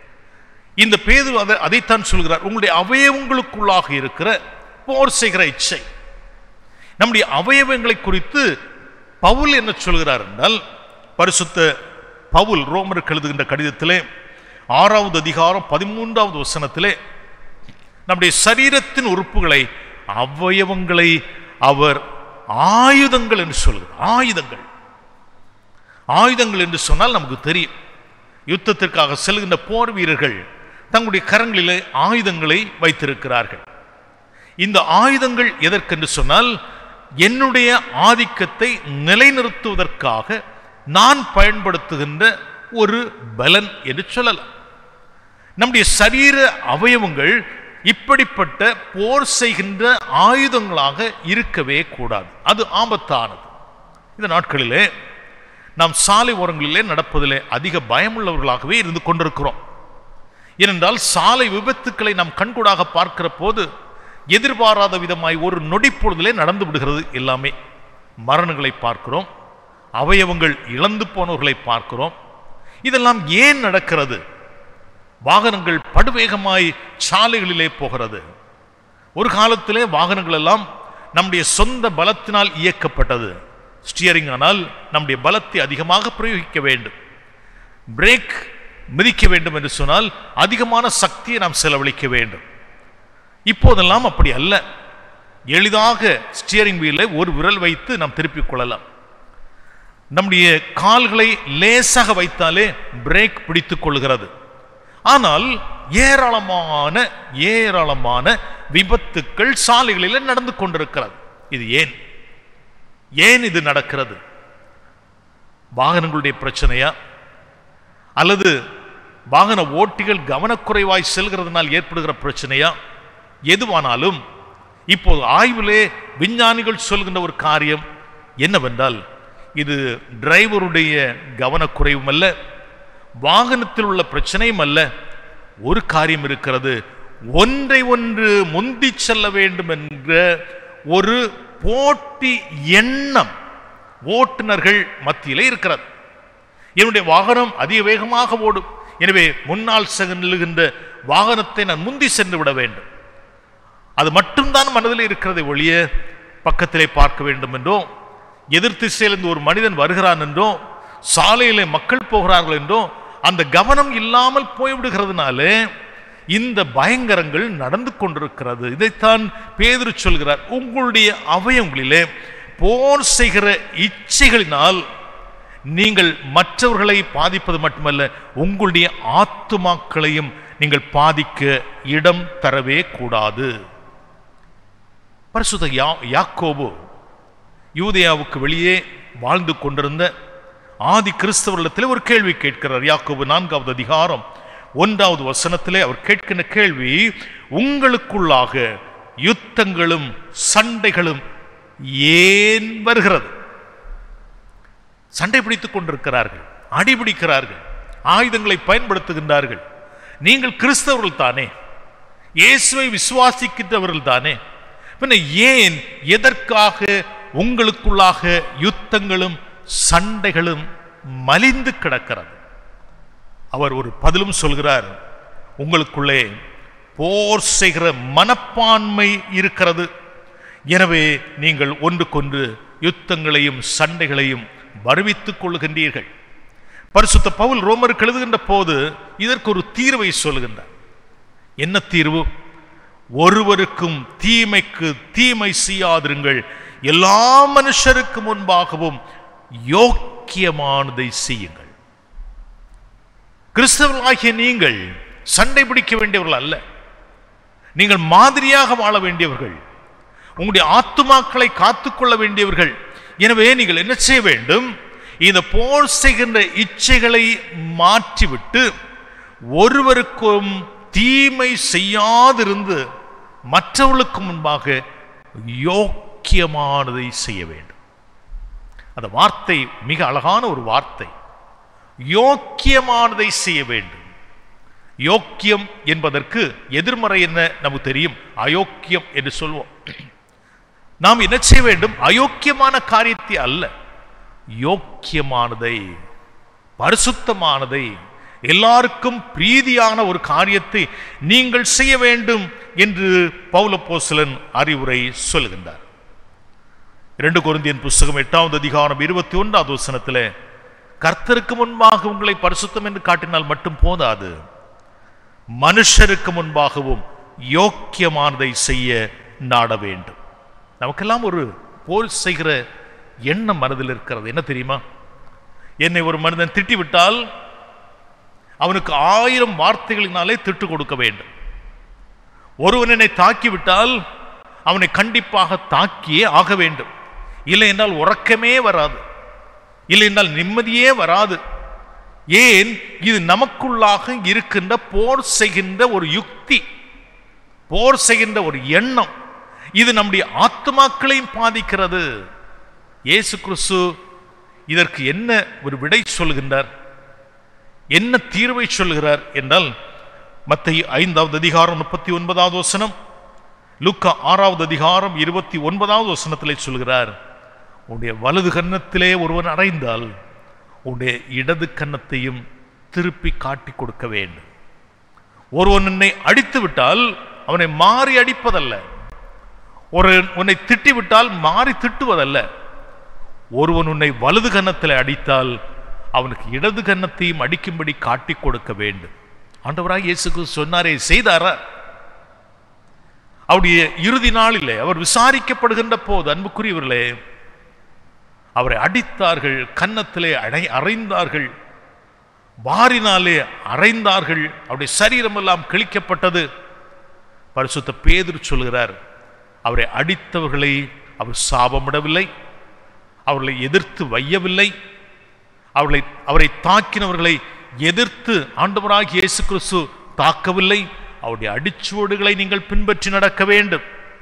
இந்த பேது அதை அதைத்தான் சொல்கிறார் உங்களுடைய அவயவங்களுக்குள்ளாக இருக்கிற போர் செய்கிற இச்சை நம்முடைய அவயவங்களை குறித்து பவுல் என்ன சொல்கிறார் என்றால் பரிசுத்த பவுல் ரோமருக்கு எழுதுகின்ற கடிதத்திலே ஆறாவது அதிகாரம் பதிமூன்றாவது வசனத்திலே நம்முடைய சரீரத்தின் உறுப்புகளை அவயவங்களை அவர் ஆயுதங்கள் என்று சொல்கிறார் ஆயுதங்கள் ஆயுதங்கள் என்று சொன்னால் நமக்கு தெரியும் யுத்தத்திற்காக செல்கின்ற போர் வீரர்கள் தங்களுடைய கரங்களிலே ஆயுதங்களை வைத்திருக்கிறார்கள் இந்த ஆயுதங்கள் எதற்கென்று சொன்னால் என்னுடைய ஆதிக்கத்தை நிலைநிறுத்துவதற்காக நான் பயன்படுத்துகின்ற ஒரு பலன் என்று சொல்லலாம் நம்முடைய சரீர அவயவங்கள் இப்படிப்பட்ட போர் செய்கின்ற ஆயுதங்களாக இருக்கவே கூடாது அது ஆபத்தானது இந்த நாட்களிலே நாம் சாலை ஓரங்களிலே நடப்பதிலே அதிக பயமுள்ளவர்களாகவே இருந்து கொண்டிருக்கிறோம் ஏனென்றால் சாலை விபத்துக்களை நாம் கண்கூடாக பார்க்கிற போது எதிர்பாராத விதமாய் ஒரு நொடி பொழுதிலே நடந்து விடுகிறது எல்லாமே மரணங்களை பார்க்கிறோம் அவயவங்கள் இழந்து போனவர்களை பார்க்கிறோம் இதெல்லாம் ஏன் நடக்கிறது வாகனங்கள் படுவேகமாய் சாலைகளிலே போகிறது ஒரு காலத்திலே வாகனங்கள் எல்லாம் நம்முடைய சொந்த பலத்தினால் இயக்கப்பட்டது ஸ்டியரிங் ஆனால் நம்முடைய பலத்தை அதிகமாக பிரயோகிக்க வேண்டும் பிரேக் மிதிக்க வேண்டும் என்று சொன்னால் அதிகமான சக்தியை நாம் செலவழிக்க வேண்டும் இப்போதெல்லாம் அப்படி அல்ல எளிதாக ஸ்டியரிங் வீலை ஒரு விரல் வைத்து நாம் திருப்பிக் கொள்ளலாம் நம்முடைய கால்களை லேசாக வைத்தாலே பிரேக் பிடித்துக் கொள்கிறது ஆனால் ஏராளமான ஏராளமான விபத்துக்கள் சாலைகளில் நடந்து கொண்டிருக்கிறது இது ஏன் ஏன் இது நடக்கிறது வாகனங்களுடைய பிரச்சனையா அல்லது வாகன ஓட்டிகள் கவனக்குறைவாய் செல்கிறதுனால் ஏற்படுகிற பிரச்சனையா எதுவானாலும் இப்போது ஆய்விலே விஞ்ஞானிகள் சொல்கின்ற ஒரு காரியம் என்னவென்றால் இது டிரைவருடைய கவனக்குறைவும் அல்ல வாகனத்தில் உள்ள பிரச்சனையும் அல்ல ஒரு காரியம் இருக்கிறது ஒன்றை ஒன்று முந்தி செல்ல வேண்டும் என்ற ஒரு போட்டி எண்ணம் ஓட்டுநர்கள் மத்தியிலே இருக்கிறது என்னுடைய வாகனம் அதிக வேகமாக ஓடும் எனவே முன்னால் செல்லுகின்ற வாகனத்தை நான் முந்தி சென்று விட வேண்டும் அது மட்டும்தான் மனதில் இருக்கிறதை ஒழிய பக்கத்திலே பார்க்க வேண்டும் என்றோ எதிர் திசையிலிருந்து ஒரு மனிதன் வருகிறான் என்றோ சாலையிலே மக்கள் போகிறார்கள் என்றோ அந்த கவனம் இல்லாமல் போய்விடுகிறதுனால இந்த பயங்கரங்கள் நடந்து கொண்டிருக்கிறது இதைத்தான் பேதுரு சொல்கிறார் உங்களுடைய அவயங்களிலே போர் செய்கிற இச்சைகளினால் நீங்கள் மற்றவர்களை பாதிப்பது மட்டுமல்ல உங்களுடைய ஆத்துமாக்களையும் நீங்கள் பாதிக்க இடம் தரவே கூடாது பரிசுத்த யா யாக்கோபு யூதேயாவுக்கு வெளியே வாழ்ந்து கொண்டிருந்த ஆதி கிறிஸ்தவர்களிடத்தில் ஒரு கேள்வி கேட்கிறார் யாக்கோபு நான்காவது அதிகாரம் ஒன்றாவது வசனத்திலே அவர் கேட்கின்ற கேள்வி உங்களுக்குள்ளாக யுத்தங்களும் சண்டைகளும் ஏன் வருகிறது சண்டை பிடித்துக் கொண்டிருக்கிறார்கள் அடிபிடிக்கிறார்கள் ஆயுதங்களை பயன்படுத்துகின்றார்கள் நீங்கள் கிறிஸ்தவர்கள் தானே இயேசுவை விசுவாசிக்கின்றவர்கள் தானே பின்ன ஏன் எதற்காக உங்களுக்குள்ளாக யுத்தங்களும் சண்டைகளும் மலிந்து கிடக்கிறது அவர் ஒரு பதிலும் சொல்கிறார் உங்களுக்குள்ளே போர் செய்கிற மனப்பான்மை இருக்கிறது எனவே நீங்கள் ஒன்றுக்கொன்று யுத்தங்களையும் சண்டைகளையும் வருவித்துக் கொள்ளுகின்றீர்கள் பரிசுத்த பவுல் ரோமருக்கு எழுதுகின்ற போது இதற்கு ஒரு தீர்வை சொல்லுகின்றார் என்ன தீர்வு ஒருவருக்கும் தீமைக்கு தீமை செய்யாதிருங்கள் எல்லா மனுஷருக்கு முன்பாகவும் யோக்கியமானதை செய்யுங்கள் கிறிஸ்தவர்களாகிய நீங்கள் சண்டை பிடிக்க வேண்டியவர்கள் அல்ல நீங்கள் மாதிரியாக வாழ வேண்டியவர்கள் உங்களுடைய ஆத்துமாக்களை காத்துக்கொள்ள வேண்டியவர்கள் எனவே நீங்கள் என்ன செய்ய வேண்டும் இந்த போர் செய்கின்ற இச்சைகளை மாற்றிவிட்டு ஒருவருக்கும் தீமை செய்யாதிருந்து மற்றவர்களுக்கு முன்பாக யோக்கியமானதை செய்ய வேண்டும் அந்த வார்த்தை மிக அழகான ஒரு வார்த்தை யோக்கியமானதை செய்ய வேண்டும் யோக்கியம் என்பதற்கு எதிர்மறை என்ன நமக்கு தெரியும் அயோக்கியம் என்று சொல்வோம் நாம் என்ன செய்ய வேண்டும் அயோக்கியமான காரியத்தை அல்ல யோக்கியமானதை பரிசுத்தமானதை எல்லாருக்கும் பிரீதியான ஒரு காரியத்தை நீங்கள் செய்ய வேண்டும் என்று பௌலப்போஸ்தலன் அறிவுரை சொல்கின்றார் இரண்டு கொரிந்தியன் புஸ்தகம் எட்டாவது அதிகாரம் இருபத்தி ஒன்றாவது வசனத்தில் கர்த்தருக்கு முன்பாக உங்களை பரிசுத்தம் என்று காட்டினால் மட்டும் போதாது மனுஷருக்கு முன்பாகவும் யோக்கியமானதை செய்ய நாட வேண்டும் நமக்கெல்லாம் ஒரு போல் செய்கிற எண்ணம் மனதில் இருக்கிறது என்ன தெரியுமா என்னை ஒரு மனிதன் திட்டிவிட்டால் அவனுக்கு ஆயிரம் வார்த்தைகளினாலே திட்டு கொடுக்க வேண்டும் ஒருவன் என்னை தாக்கிவிட்டால் அவனை கண்டிப்பாக தாக்கியே ஆக வேண்டும் இல்லை என்றால் உறக்கமே வராது இல்லை என்றால் நிம்மதியே வராது ஏன் இது நமக்குள்ளாக இருக்கின்ற போர் செய்கின்ற ஒரு யுக்தி போர் செய்கின்ற ஒரு எண்ணம் இது நம்முடைய ஆத்மாக்களையும் பாதிக்கிறது இயேசு கிறிஸ்து இதற்கு என்ன ஒரு விடை சொல்கின்றார் என்ன தீர்வை சொல்கிறார் என்றால் மத்திய ஐந்தாவது அதிகாரம் முப்பத்தி ஒன்பதாவது வசனம் லுக்கா ஆறாவது அதிகாரம் இருபத்தி ஒன்பதாவது வசனத்திலே சொல்கிறார் உன்னுடைய வலது கன்னத்திலே ஒருவன் அறைந்தால் உன்னுடைய இடது கன்னத்தையும் திருப்பி காட்டி கொடுக்க வேண்டும் ஒருவன் உன்னை அடித்து விட்டால் அவனை மாறி அடிப்பதல்ல ஒரு உன்னை திட்டிவிட்டால் மாறி திட்டுவதல்ல ஒருவன் உன்னை வலது கன்னத்தில் அடித்தால் அவனுக்கு இடது கன்னத்தையும் அடிக்கும்படி காட்டி கொடுக்க வேண்டும் ஆண்டவராக இயேசுக்கு சொன்னாரே செய்தாரா அவருடைய இறுதி நாளிலே அவர் விசாரிக்கப்படுகின்ற போது அன்புக்குரியவர்களே அவரை அடித்தார்கள் கன்னத்திலே அடை அறைந்தார்கள் வாரினாலே அறைந்தார்கள் அவருடைய சரீரமெல்லாம் கிழிக்கப்பட்டது பரிசுத்த பேதுரு சொல்கிறார் அவரை அடித்தவர்களை அவர் சாபமிடவில்லை அவர்களை எதிர்த்து வையவில்லை அவர்களை அவரை தாக்கினவர்களை எதிர்த்து ஆண்டவராகிய இயேசு கிறிஸ்து தாக்கவில்லை அவருடைய அடிச்சுவடுகளை நீங்கள் பின்பற்றி நடக்க வேண்டும்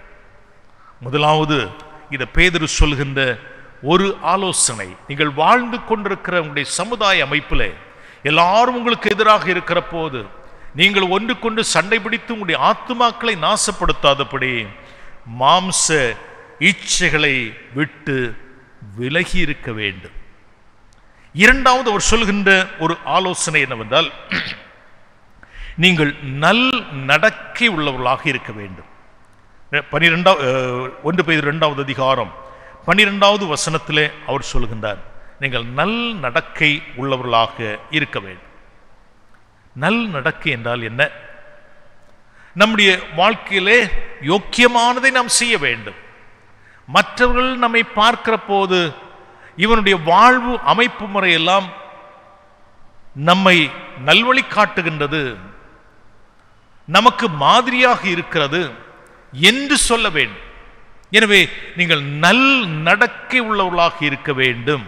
முதலாவது இதை பேதரு சொல்கின்ற ஒரு ஆலோசனை நீங்கள் வாழ்ந்து கொண்டிருக்கிற உங்களுடைய சமுதாய அமைப்பில் எல்லாரும் உங்களுக்கு எதிராக இருக்கிற போது நீங்கள் ஒன்று கொண்டு சண்டை பிடித்து உங்களுடைய ஆத்துமாக்களை நாசப்படுத்தாதபடி மாம்ச இச்சைகளை விட்டு விலகி இருக்க வேண்டும் இரண்டாவது அவர் சொல்கின்ற ஒரு ஆலோசனை என்னவென்றால் நீங்கள் நல் நடக்கை உள்ளவர்களாக இருக்க வேண்டும் பனிரெண்டாவது ஒன்று பெய்து இரண்டாவது அதிகாரம் பன்னிரெண்டாவது வசனத்திலே அவர் சொல்கின்றார் நீங்கள் நல் நடக்கை உள்ளவர்களாக இருக்க வேண்டும் நல் நடக்கை என்றால் என்ன நம்முடைய வாழ்க்கையிலே யோக்கியமானதை நாம் செய்ய வேண்டும் மற்றவர்கள் நம்மை பார்க்கிற போது இவனுடைய வாழ்வு அமைப்பு முறையெல்லாம் நம்மை நல்வழி காட்டுகின்றது நமக்கு மாதிரியாக இருக்கிறது என்று சொல்ல வேண்டும் எனவே நீங்கள் நல் நடக்கை உள்ளவர்களாக இருக்க வேண்டும்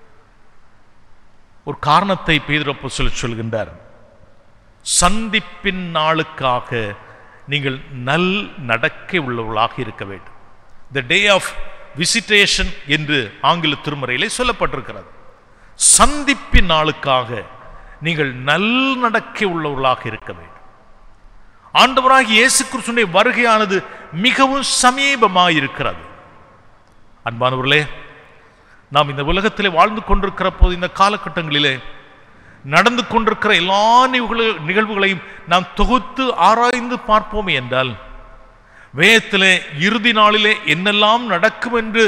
ஒரு காரணத்தை பேதுரப்பு சொல்ல சொல்கின்றார் சந்திப்பின் நாளுக்காக நீங்கள் நல் நடக்கை உள்ளவர்களாக இருக்க வேண்டும் த டே ஆஃப் விசிட்டேஷன் என்று ஆங்கில திருமறையிலே சொல்லப்பட்டிருக்கிறது சந்திப்பின் நாளுக்காக நீங்கள் நல் நடக்கை உள்ளவர்களாக இருக்க வேண்டும் ஆண்டவராக இயேசு கிறிஸ்துடைய வருகையானது மிகவும் சமீபமாக இருக்கிறது அன்பானவர்களே நாம் இந்த உலகத்திலே வாழ்ந்து கொண்டிருக்கிற போது இந்த காலகட்டங்களிலே நடந்து கொண்டிருக்கிற எல்லா நிகழ்வு- நிகழ்வுகளையும் நாம் தொகுத்து ஆராய்ந்து பார்ப்போம் என்றால் வேதத்திலே இறுதி நாளிலே என்னெல்லாம் நடக்கும் என்று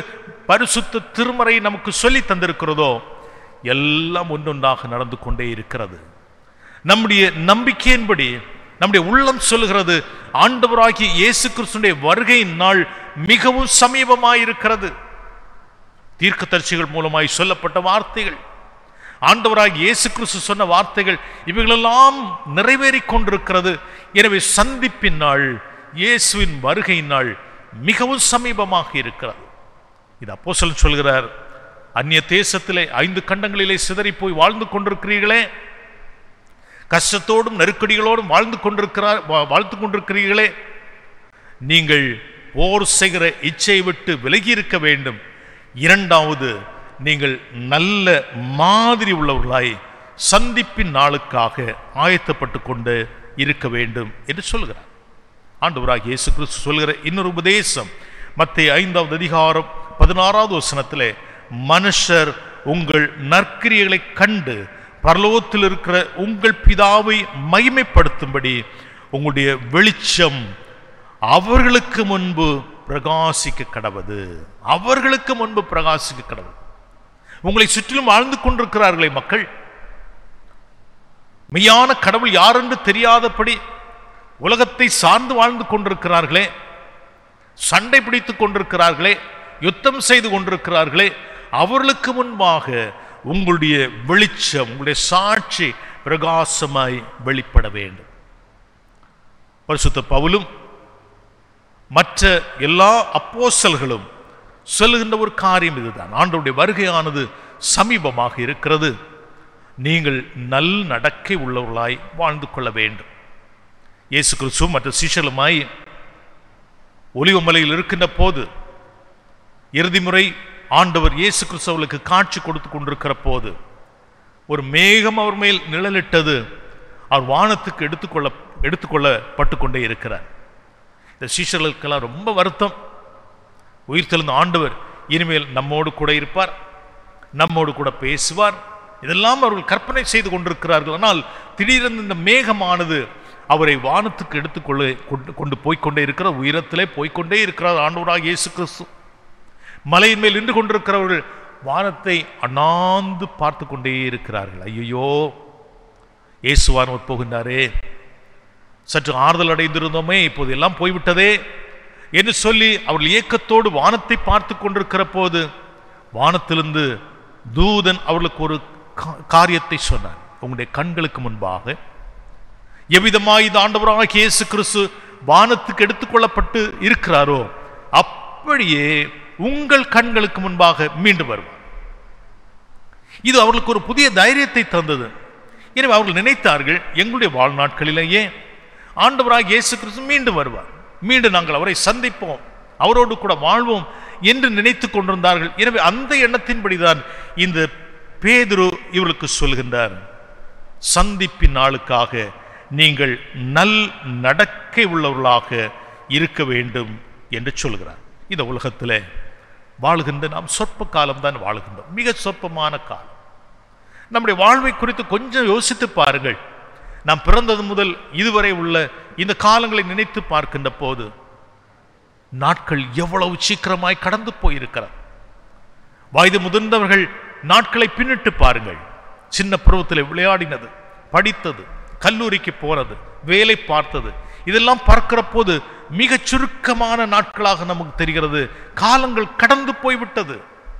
பரிசுத்த திருமறை நமக்கு சொல்லி தந்திருக்கிறதோ எல்லாம் ஒன்றொன்றாக நடந்து கொண்டே இருக்கிறது நம்முடைய நம்பிக்கையின்படி நம்முடைய உள்ளம் சொல்லுகிறது ஆண்டவராகிய இயேசு கிறிஸ்துடைய வருகையின் நாள் மிகவும் சமீபமாயிருக்கிறது தீர்க்கதரிசிகள் மூலமாய் சொல்லப்பட்ட வார்த்தைகள் ஆண்டவராகிய இயேசு கிறிஸ்து சொன்ன வார்த்தைகள் இவைகளெல்லாம் நிறைவேறிக் கொண்டிருக்கிறது எனவே சந்திப்பின் நாள் இயேசுவின் வருகையின் நாள் மிகவும் சமீபமாக இருக்கிறது இது அப்போஸ்தலன் சொல்கிறார் அந்நிய தேசத்திலே ஐந்து கண்டங்களிலே சிதறி போய் வாழ்ந்து கொண்டிருக்கிறீர்களே கஷ்டத்தோடும் நெருக்கடிகளோடும் வாழ்ந்து கொண்டிருக்கிறார் வா- வாழ்ந்து கொண்டிருக்கிறீர்களே நீங்கள் போர் செய்கிற இச்சையை விட்டு விலகி இருக்க வேண்டும் இரண்டாவது நீங்கள் நல்ல மாதிரி உள்ளவர்களாய் சந்திப்பின் நாளுக்காக ஆயத்தப்பட்டு கொண்டு இருக்க வேண்டும் என்று சொல்கிறார் ஆண்டவராகிய இயேசு கிறிஸ்து சொல்கிற இன்னொரு உபதேசம் மத்திய ஐந்தாவது அதிகாரம் பதினாறாவது வசனத்திலே மனுஷர் உங்கள் நற்கிரியைகளை கண்டு பரலோகத்தில் இருக்கிற உங்கள் பிதாவை மகிமைப்படுத்தும்படி உங்களுடைய வெளிச்சம் அவர்களுக்கு முன்பு பிரகாசிக்க கடவது அவர்களுக்கு முன்பு பிரகாசிக்க கடவது உங்களை சுற்றிலும் வாழ்ந்து கொண்டிருக்கிறார்களே மக்கள் மெய்யான கடவுள் யாரென்று தெரியாதபடி உலகத்தை சார்ந்து வாழ்ந்து கொண்டிருக்கிறார்களே சண்டை பிடித்துக் கொண்டிருக்கிறார்களே யுத்தம் செய்து கொண்டிருக்கிறார்களே அவர்களுக்கு முன்பாக உங்களுடைய வெளிச்சம் உங்களுடைய சாட்சி பிரகாசமாய் வெளிப்பட வேண்டும் பரிசுத்த பவுலும் மற்ற எல்லா அப்போஸ்தலர்களும் சொல்லுகின்ற ஒரு காரியம் இதுதான் ஆண்டவருடைய வருகையானது சமீபமாக இருக்கிறது நீங்கள் நல் நடக்கை உள்ளவர்களாய் வாழ்ந்து கொள்ள வேண்டும் இயேசு கிறிஸ்து மற்ற சிஷலுமாய் ஒலிவமலையில் இருக்கின்ற போது இறுதி முறை ஆண்டவர் இயேசு கிறிஸ்து அவர்களுக்கு காட்சி கொடுத்து கொண்டிருக்கிற போது ஒரு மேகம் அவர் மேல் நிழலிட்டது அவர் வானத்துக்கு எடுத்துக்கொள்ள எடுத்துக்கொள்ளப்பட்டு கொண்டே இருக்கிறார் இந்த சீஷர்களுக்கெல்லாம் ரொம்ப வருத்தம் உயிர் தெழுந்த ஆண்டவர் இனிமேல் நம்மோடு கூட இருப்பார் நம்மோடு கூட பேசுவார் இதெல்லாம் அவர்கள் கற்பனை செய்து கொண்டிருக்கிறார்கள் ஆனால் திடீரென்று இந்த மேகமானது அவரை வானத்துக்கு எடுத்துக்கொள்ள கொண்டு கொண்டு போய்க்கொண்டே இருக்கிற உயரத்திலே போய்க்கொண்டே இருக்கிறார் ஆண்டவராக இயேசு கிறிஸ்து மலையின் மேல் நின்று கொண்டிருக்கிறவர்கள் வானத்தை அண்ணாந்து பார்த்து கொண்டே இருக்கிறார்கள் ஐயோ இயேசுவானவர் போகின்றாரே சற்று ஆறுதல் அடைந்திருந்தோமே இப்போது எல்லாம் போய்விட்டதே என்று சொல்லி அவர்கள் ஏக்கத்தோடு வானத்தை பார்த்து கொண்டிருக்கிற போது வானத்திலிருந்து தூதன் அவர்களுக்கு ஒரு கா- காரியத்தை சொன்னார் உங்களுடைய கண்களுக்கு முன்பாக எவ்விதமாய் இந்த ஆண்டவராக இயேசு கிறிஸ்து வானத்துக்கு எடுத்துக்கொள்ளப்பட்டு இருக்கிறாரோ அப்படியே உங்கள் கண்களுக்கு முன்பாக மீண்டும் வருவார் இது அவர்களுக்கு ஒரு புதிய தைரியத்தை தந்தது எனவே அவர்கள் நினைத்தார்கள் எங்களுடைய வாழ்நாட்களிலேயே ஆண்டவராக இயேசு கிறிஸ்து மீண்டும் வருவார் மீண்டும் நாங்கள் அவரை சந்திப்போம் அவரோடு கூட வாழ்வோம் என்று நினைத்து கொண்டிருந்தார்கள் எனவே அந்த எண்ணத்தின்படிதான் இந்த பேதுரு இவர்களுக்கு சொல்கின்றார் சந்திப்பின் நாளுக்காக நீங்கள் நல் நடக்கை உள்ளவர்களாக இருக்க வேண்டும் என்று சொல்கிறார் இந்த உலகத்திலே வாழுகின்ற நாம் சொற்ப காலம்தான் வாழுகின்றோம் மிக சொற்பமான காலம் நம்முடைய வாழ்வை குறித்து கொஞ்சம் யோசித்து பாருங்கள் நாம் பிறந்தது முதல் இதுவரை உள்ள இந்த காலங்களை நினைத்து பார்க்கின்ற போது நாட்கள் எவ்வளவு சீக்கிரமாய் கடந்து போயிருக்கிறது வயது முதிர்ந்தவர்கள் நாட்களை பின்னிட்டு பாருங்கள் சின்ன பருவத்தில் விளையாடினது படித்தது கல்லூரிக்கு போனது வேலை பார்த்தது இதெல்லாம் பார்க்கிற போது மிகச் சுருக்கமான நாட்களாக நமக்கு தெரிகிறது காலங்கள் கடந்து போய்விட்டது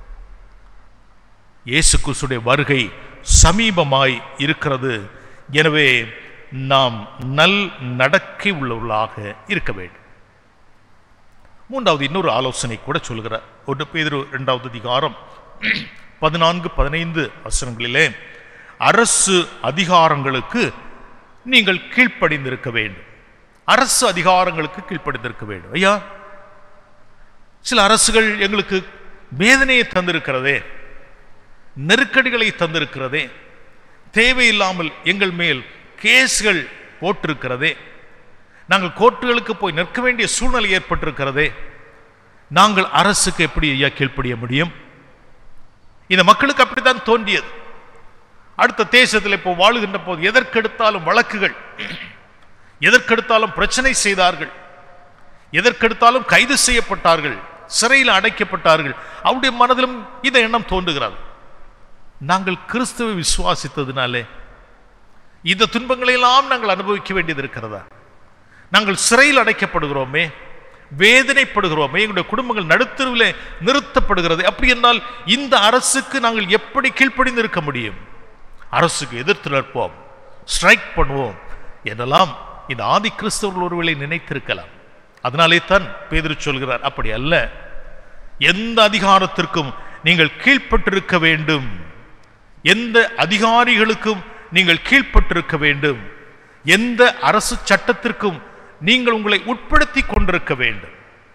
இயேசு கிறிஸ்துடைய வருகை சமீபமாய் இருக்கிறது எனவே நாம் நல் நடக்கை உள்ளவர்களாக இருக்க வேண்டும் மூன்றாவது இன்னொரு ஆலோசனை கூட சொல்கிறார் ஒன்று பேதுரு இரண்டாவது அதிகாரம் பதினான்கு பதினைந்து வசனங்களிலே அரசு அதிகாரங்களுக்கு நீங்கள் கீழ்ப்படிந்திருக்க வேண்டும் அரசு அதிகாரங்களுக்கு கீழ்ப்படிந்திருக்க வேண்டும் ஐயா சில அரசுகள் எங்களுக்கு வேதனையை தந்திருக்கிறதே நெருக்கடிகளை தந்திருக்கிறதே தேவையில்லாமல் எங்கள் மேல் கேஸ்கள் போட்டிருக்கிறதே நாங்கள் கோர்ட்டுகளுக்கு போய் நிற்க வேண்டிய சூழ்நிலை ஏற்பட்டிருக்கிறதே நாங்கள் அரசுக்கு எப்படி ஐயா கீழ்ப்படிய முடியும் இந்த மக்களுக்கு அப்படித்தான் தோன்றியது அடுத்த தேசத்தில் இப்போ வாழுகின்ற போது எதற்கெடுத்தாலும் வழக்குகள் எதற்கெடுத்தாலும் பிரச்சனை செய்தார்கள் எதற்கெடுத்தாலும் கைது செய்யப்பட்டார்கள் சிறையில் அடைக்கப்பட்டார்கள் அவருடைய மனதிலும் இந்த எண்ணம் தோன்றுகிறது நாங்கள் கிறிஸ்துவை விசுவாசித்ததினாலே இந்த துன்பங்களை எல்லாம் நாங்கள் அனுபவிக்க வேண்டியது இருக்கிறதா நாங்கள் சிறையில் அடைக்கப்படுகிறோமே வேதனைப்படுகிறோமே எங்களுடைய குடும்பங்கள் நடுத்தருவிலே நிறுத்தப்படுகிறது அப்படி என்றால் இந்த அரசுக்கு நாங்கள் எப்படி கீழ்ப்படிந்து இருக்க முடியும் அரசுக்கு எதிர்த்து நிற்போம் ஸ்ட்ரைக் பண்ணுவோம் என்றெல்லாம் இந்த ஆதி கிறிஸ்தவர்கள் ஒருவேளை நினைத்திருக்கலாம் அதனாலே தான் பேதுரு சொல்கிறார் அப்படி அல்ல எந்த அதிகாரத்திற்கும் நீங்கள் கீழ்ப்பட்டிருக்க வேண்டும் எந்த அதிகாரிகளுக்கும் நீங்கள் கீழ்ப்பட்டிருக்க வேண்டும் எந்த அரசு சட்டத்திற்கும் நீங்கள் உங்களை உட்படுத்தி கொண்டிருக்க வேண்டும்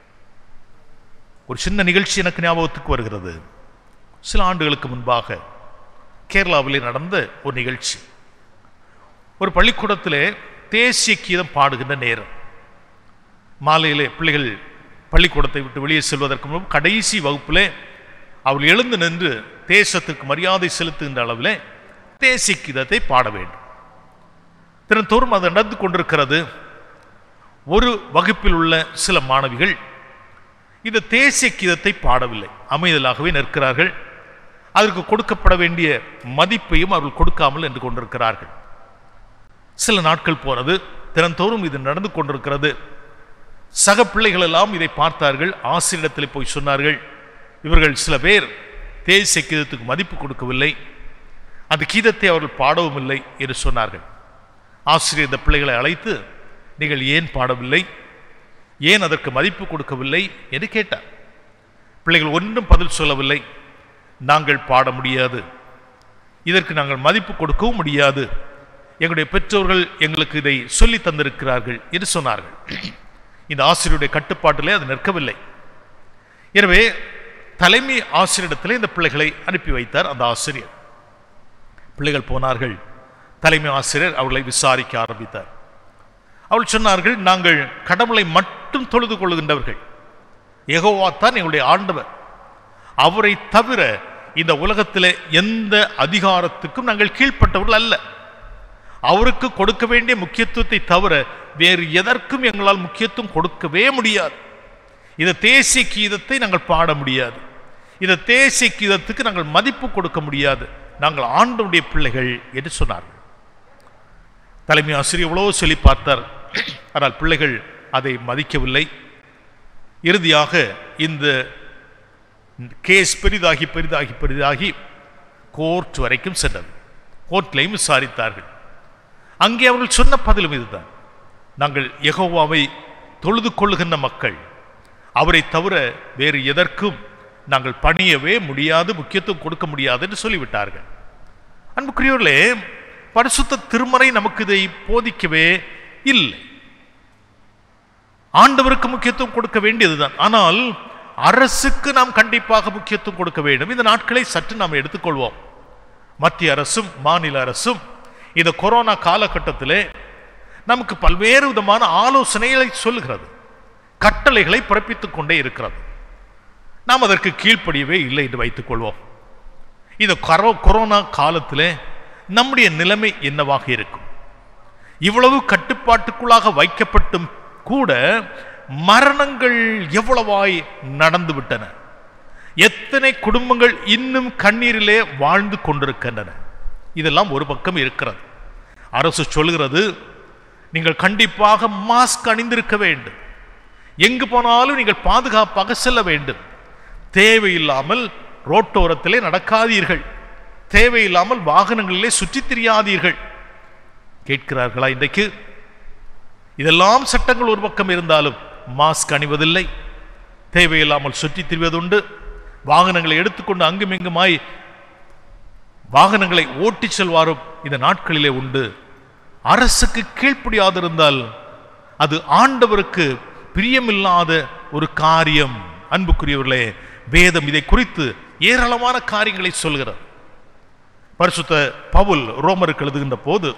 ஒரு சின்ன நிகழ்ச்சி எனக்கு ஞாபகத்துக்கு வருகிறது சில ஆண்டுகளுக்கு முன்பாக கேரளாவிலே நடந்த ஒரு நிகழ்ச்சி ஒரு பள்ளிக்கூடத்திலே தேசிய கீதம் பாடுகின்ற நேரம் மாலையிலே பிள்ளைகள் பள்ளிக்கூடத்தை விட்டு வெளியே செல்வதற்கு முன்பு கடைசி வகுப்பிலே அவள் எழுந்து நின்று தேசத்துக்கு மரியாதை செலுத்துகின்ற அளவிலே தேசிய கீதத்தை பாட வேண்டும் தினந்தோறும் அது நடந்து கொண்டிருக்கிறது ஒரு வகுப்பில் உள்ள சில மாணவிகள் இந்த தேசிய கீதத்தை பாடவில்லை அமைதலாகவே நிற்கிறார்கள் அதற்கு கொடுக்கப்பட வேண்டிய மதிப்பையும் அவர்கள் கொடுக்காமல் என்று கொண்டிருக்கிறார்கள் சில நாட்கள் போனது தினந்தோறும் இது நடந்து கொண்டிருக்கிறது சக பிள்ளைகள் எல்லாம் இதை பார்த்தார்கள் ஆசிரியரிடத்தில் போய் சொன்னார்கள் இவர்கள் சில பேர் தேசிய கீதத்துக்கு மதிப்பு கொடுக்கவில்லை அந்த கீதத்தை அவர்கள் பாடவும் இல்லை என்று சொன்னார்கள் ஆசிரியர் இந்த பிள்ளைகளை அழைத்து நீங்கள் ஏன் பாடவில்லை ஏன் அதற்கு மதிப்பு கொடுக்கவில்லை என்று கேட்டார் பிள்ளைகள் ஒன்றும் பதில் சொல்லவில்லை நாங்கள் பாட முடியாது இதற்கு நாங்கள் மதிப்பு கொடுக்கவும் முடியாது எங்களுடைய பெற்றோர்கள் எங்களுக்கு இதை சொல்லி தந்திருக்கிறார்கள் என்று சொன்னார்கள் இந்த ஆசிரியருடைய கட்டுப்பாட்டிலே அது நிற்கவில்லை எனவே தலைமை ஆசிரியரிடத்திலே இந்த பிள்ளைகளை அனுப்பி வைத்தார் அந்த ஆசிரியர் பிள்ளைகள் போனார்கள் தலைமை ஆசிரியர் அவர்களை விசாரிக்க ஆரம்பித்தார் அவள் சொன்னார்கள் நாங்கள் கடவுளை மட்டும் தொழுது கொள்கின்றவர்கள் யெகோவா தான் எங்களுடைய ஆண்டவர் அவரை தவிர இந்த உலகத்திலே எந்த அதிகாரத்துக்கும் நாங்கள் கீழ்ப்பட்டவர்கள் அல்ல அவருக்கு கொடுக்க வேண்டிய முக்கியத்துவத்தை தவிர வேறு எதற்கும் எங்களால் முக்கியத்துவம் கொடுக்கவே முடியாது இந்த தேசிய கீதத்தை நாங்கள் பாட முடியாது இந்த தேசிய கீதத்துக்கு நாங்கள் மதிப்பு கொடுக்க முடியாது நாங்கள் ஆண்டவுடைய பிள்ளைகள் என்று சொன்னார்கள் தலைமை ஆசிரியர் எவ்வளவோ சொல்லி பார்த்தார் ஆனால் பிள்ளைகள் அதை மதிக்கவில்லை இறுதியாக இந்த கேஸ் பெரிதாகி பெரிதாகி பெரிதாகி கோர்ட் வரைக்கும் சென்றது கோர்ட்லையும் விசாரித்தார்கள் அங்கே அவர்கள் சொன்ன பதிலும் இதுதான் நாங்கள் யெகோவாவை தொழுது கொள்ளுகின்ற மக்கள் அவரை தவிர வேறு எதற்கும் நாங்கள் பணியவே முடியாது முக்கியத்துவம் கொடுக்க முடியாது என்று சொல்லிவிட்டார்கள் அன்புக்குரியவர்களே பரிசுத்த திருமறை நமக்கு இதை போதிக்கவே இல்லை ஆண்டவருக்கு முக்கியத்துவம் கொடுக்க வேண்டியதுதான் ஆனால் அரசுக்கு நாம் கண்டிப்பாக முக்கியத்துவம் கொடுக்க வேண்டும் இந்த நாட்களை சற்று நாம் எடுத்துக்கொள்வோம் மத்திய அரசும் மாநில அரசும் இந்த கொரோனா காலகட்டத்திலே நமக்கு பல்வேறு விதமான ஆலோசனைகளை சொல்லுகிறது கட்டளைகளை பிறப்பித்துக் கொண்டே இருக்கிறது நாம் அதற்கு கீழ்ப்படியவே இல்லை என்று வைத்துக் கொள்வோம் இந்த கரோ கொரோனா காலத்திலே நம்முடைய நிலைமை என்னவாக இருக்கும் இவ்வளவு கட்டுப்பாட்டுக்குள்ளாக வைக்கப்பட்டும் கூட மரணங்கள் எவ்வளவாய் நடந்து விட்டன எத்தனை குடும்பங்கள் இன்னும் கண்ணீரிலே வாழ்ந்து கொண்டிருக்கின்றன இதெல்லாம் ஒரு பக்கம் இருக்கிறது அரசு சொல்கிறது நீங்கள் கண்டிப்பாக மாஸ்க் அணிந்திருக்க வேண்டும் எங்கு போனாலும் நீங்கள் பாதுகாப்பாக செல்ல வேண்டும் தேவையில்லாமல் ரோட்டோரத்திலே நடக்காதீர்கள் தேவையில்லாமல் வாகனங்களிலே சுற்றித் திரியாதீர்கள் கேட்கிறார்களா இன்றைக்கு இதெல்லாம் சட்டங்கள் ஒரு பக்கம் இருந்தாலும் மாஸ்க் அணிவதில்லை தேவையில்லாமல் சுற்றித் திரிவதுண்டு வாகனங்களை எடுத்துக்கொண்டு அங்கும் இங்குமாய் வாகனங்களை ஓட்டிச் செல்வாரும் இந்த நாட்களிலே உண்டு அரசுக்கு கீழ்ப்படியாதிருந்தால் அது ஆண்டவருக்கு பிரியமில்லாத ஒரு காரியம் அன்புக்குரியவர்களே வேதம் இதை குறித்து ஏராளமான காரியங்களை சொல்கிறது பரிசுத்த பவுல் ரோமருக்கு எழுதுகின்ற போது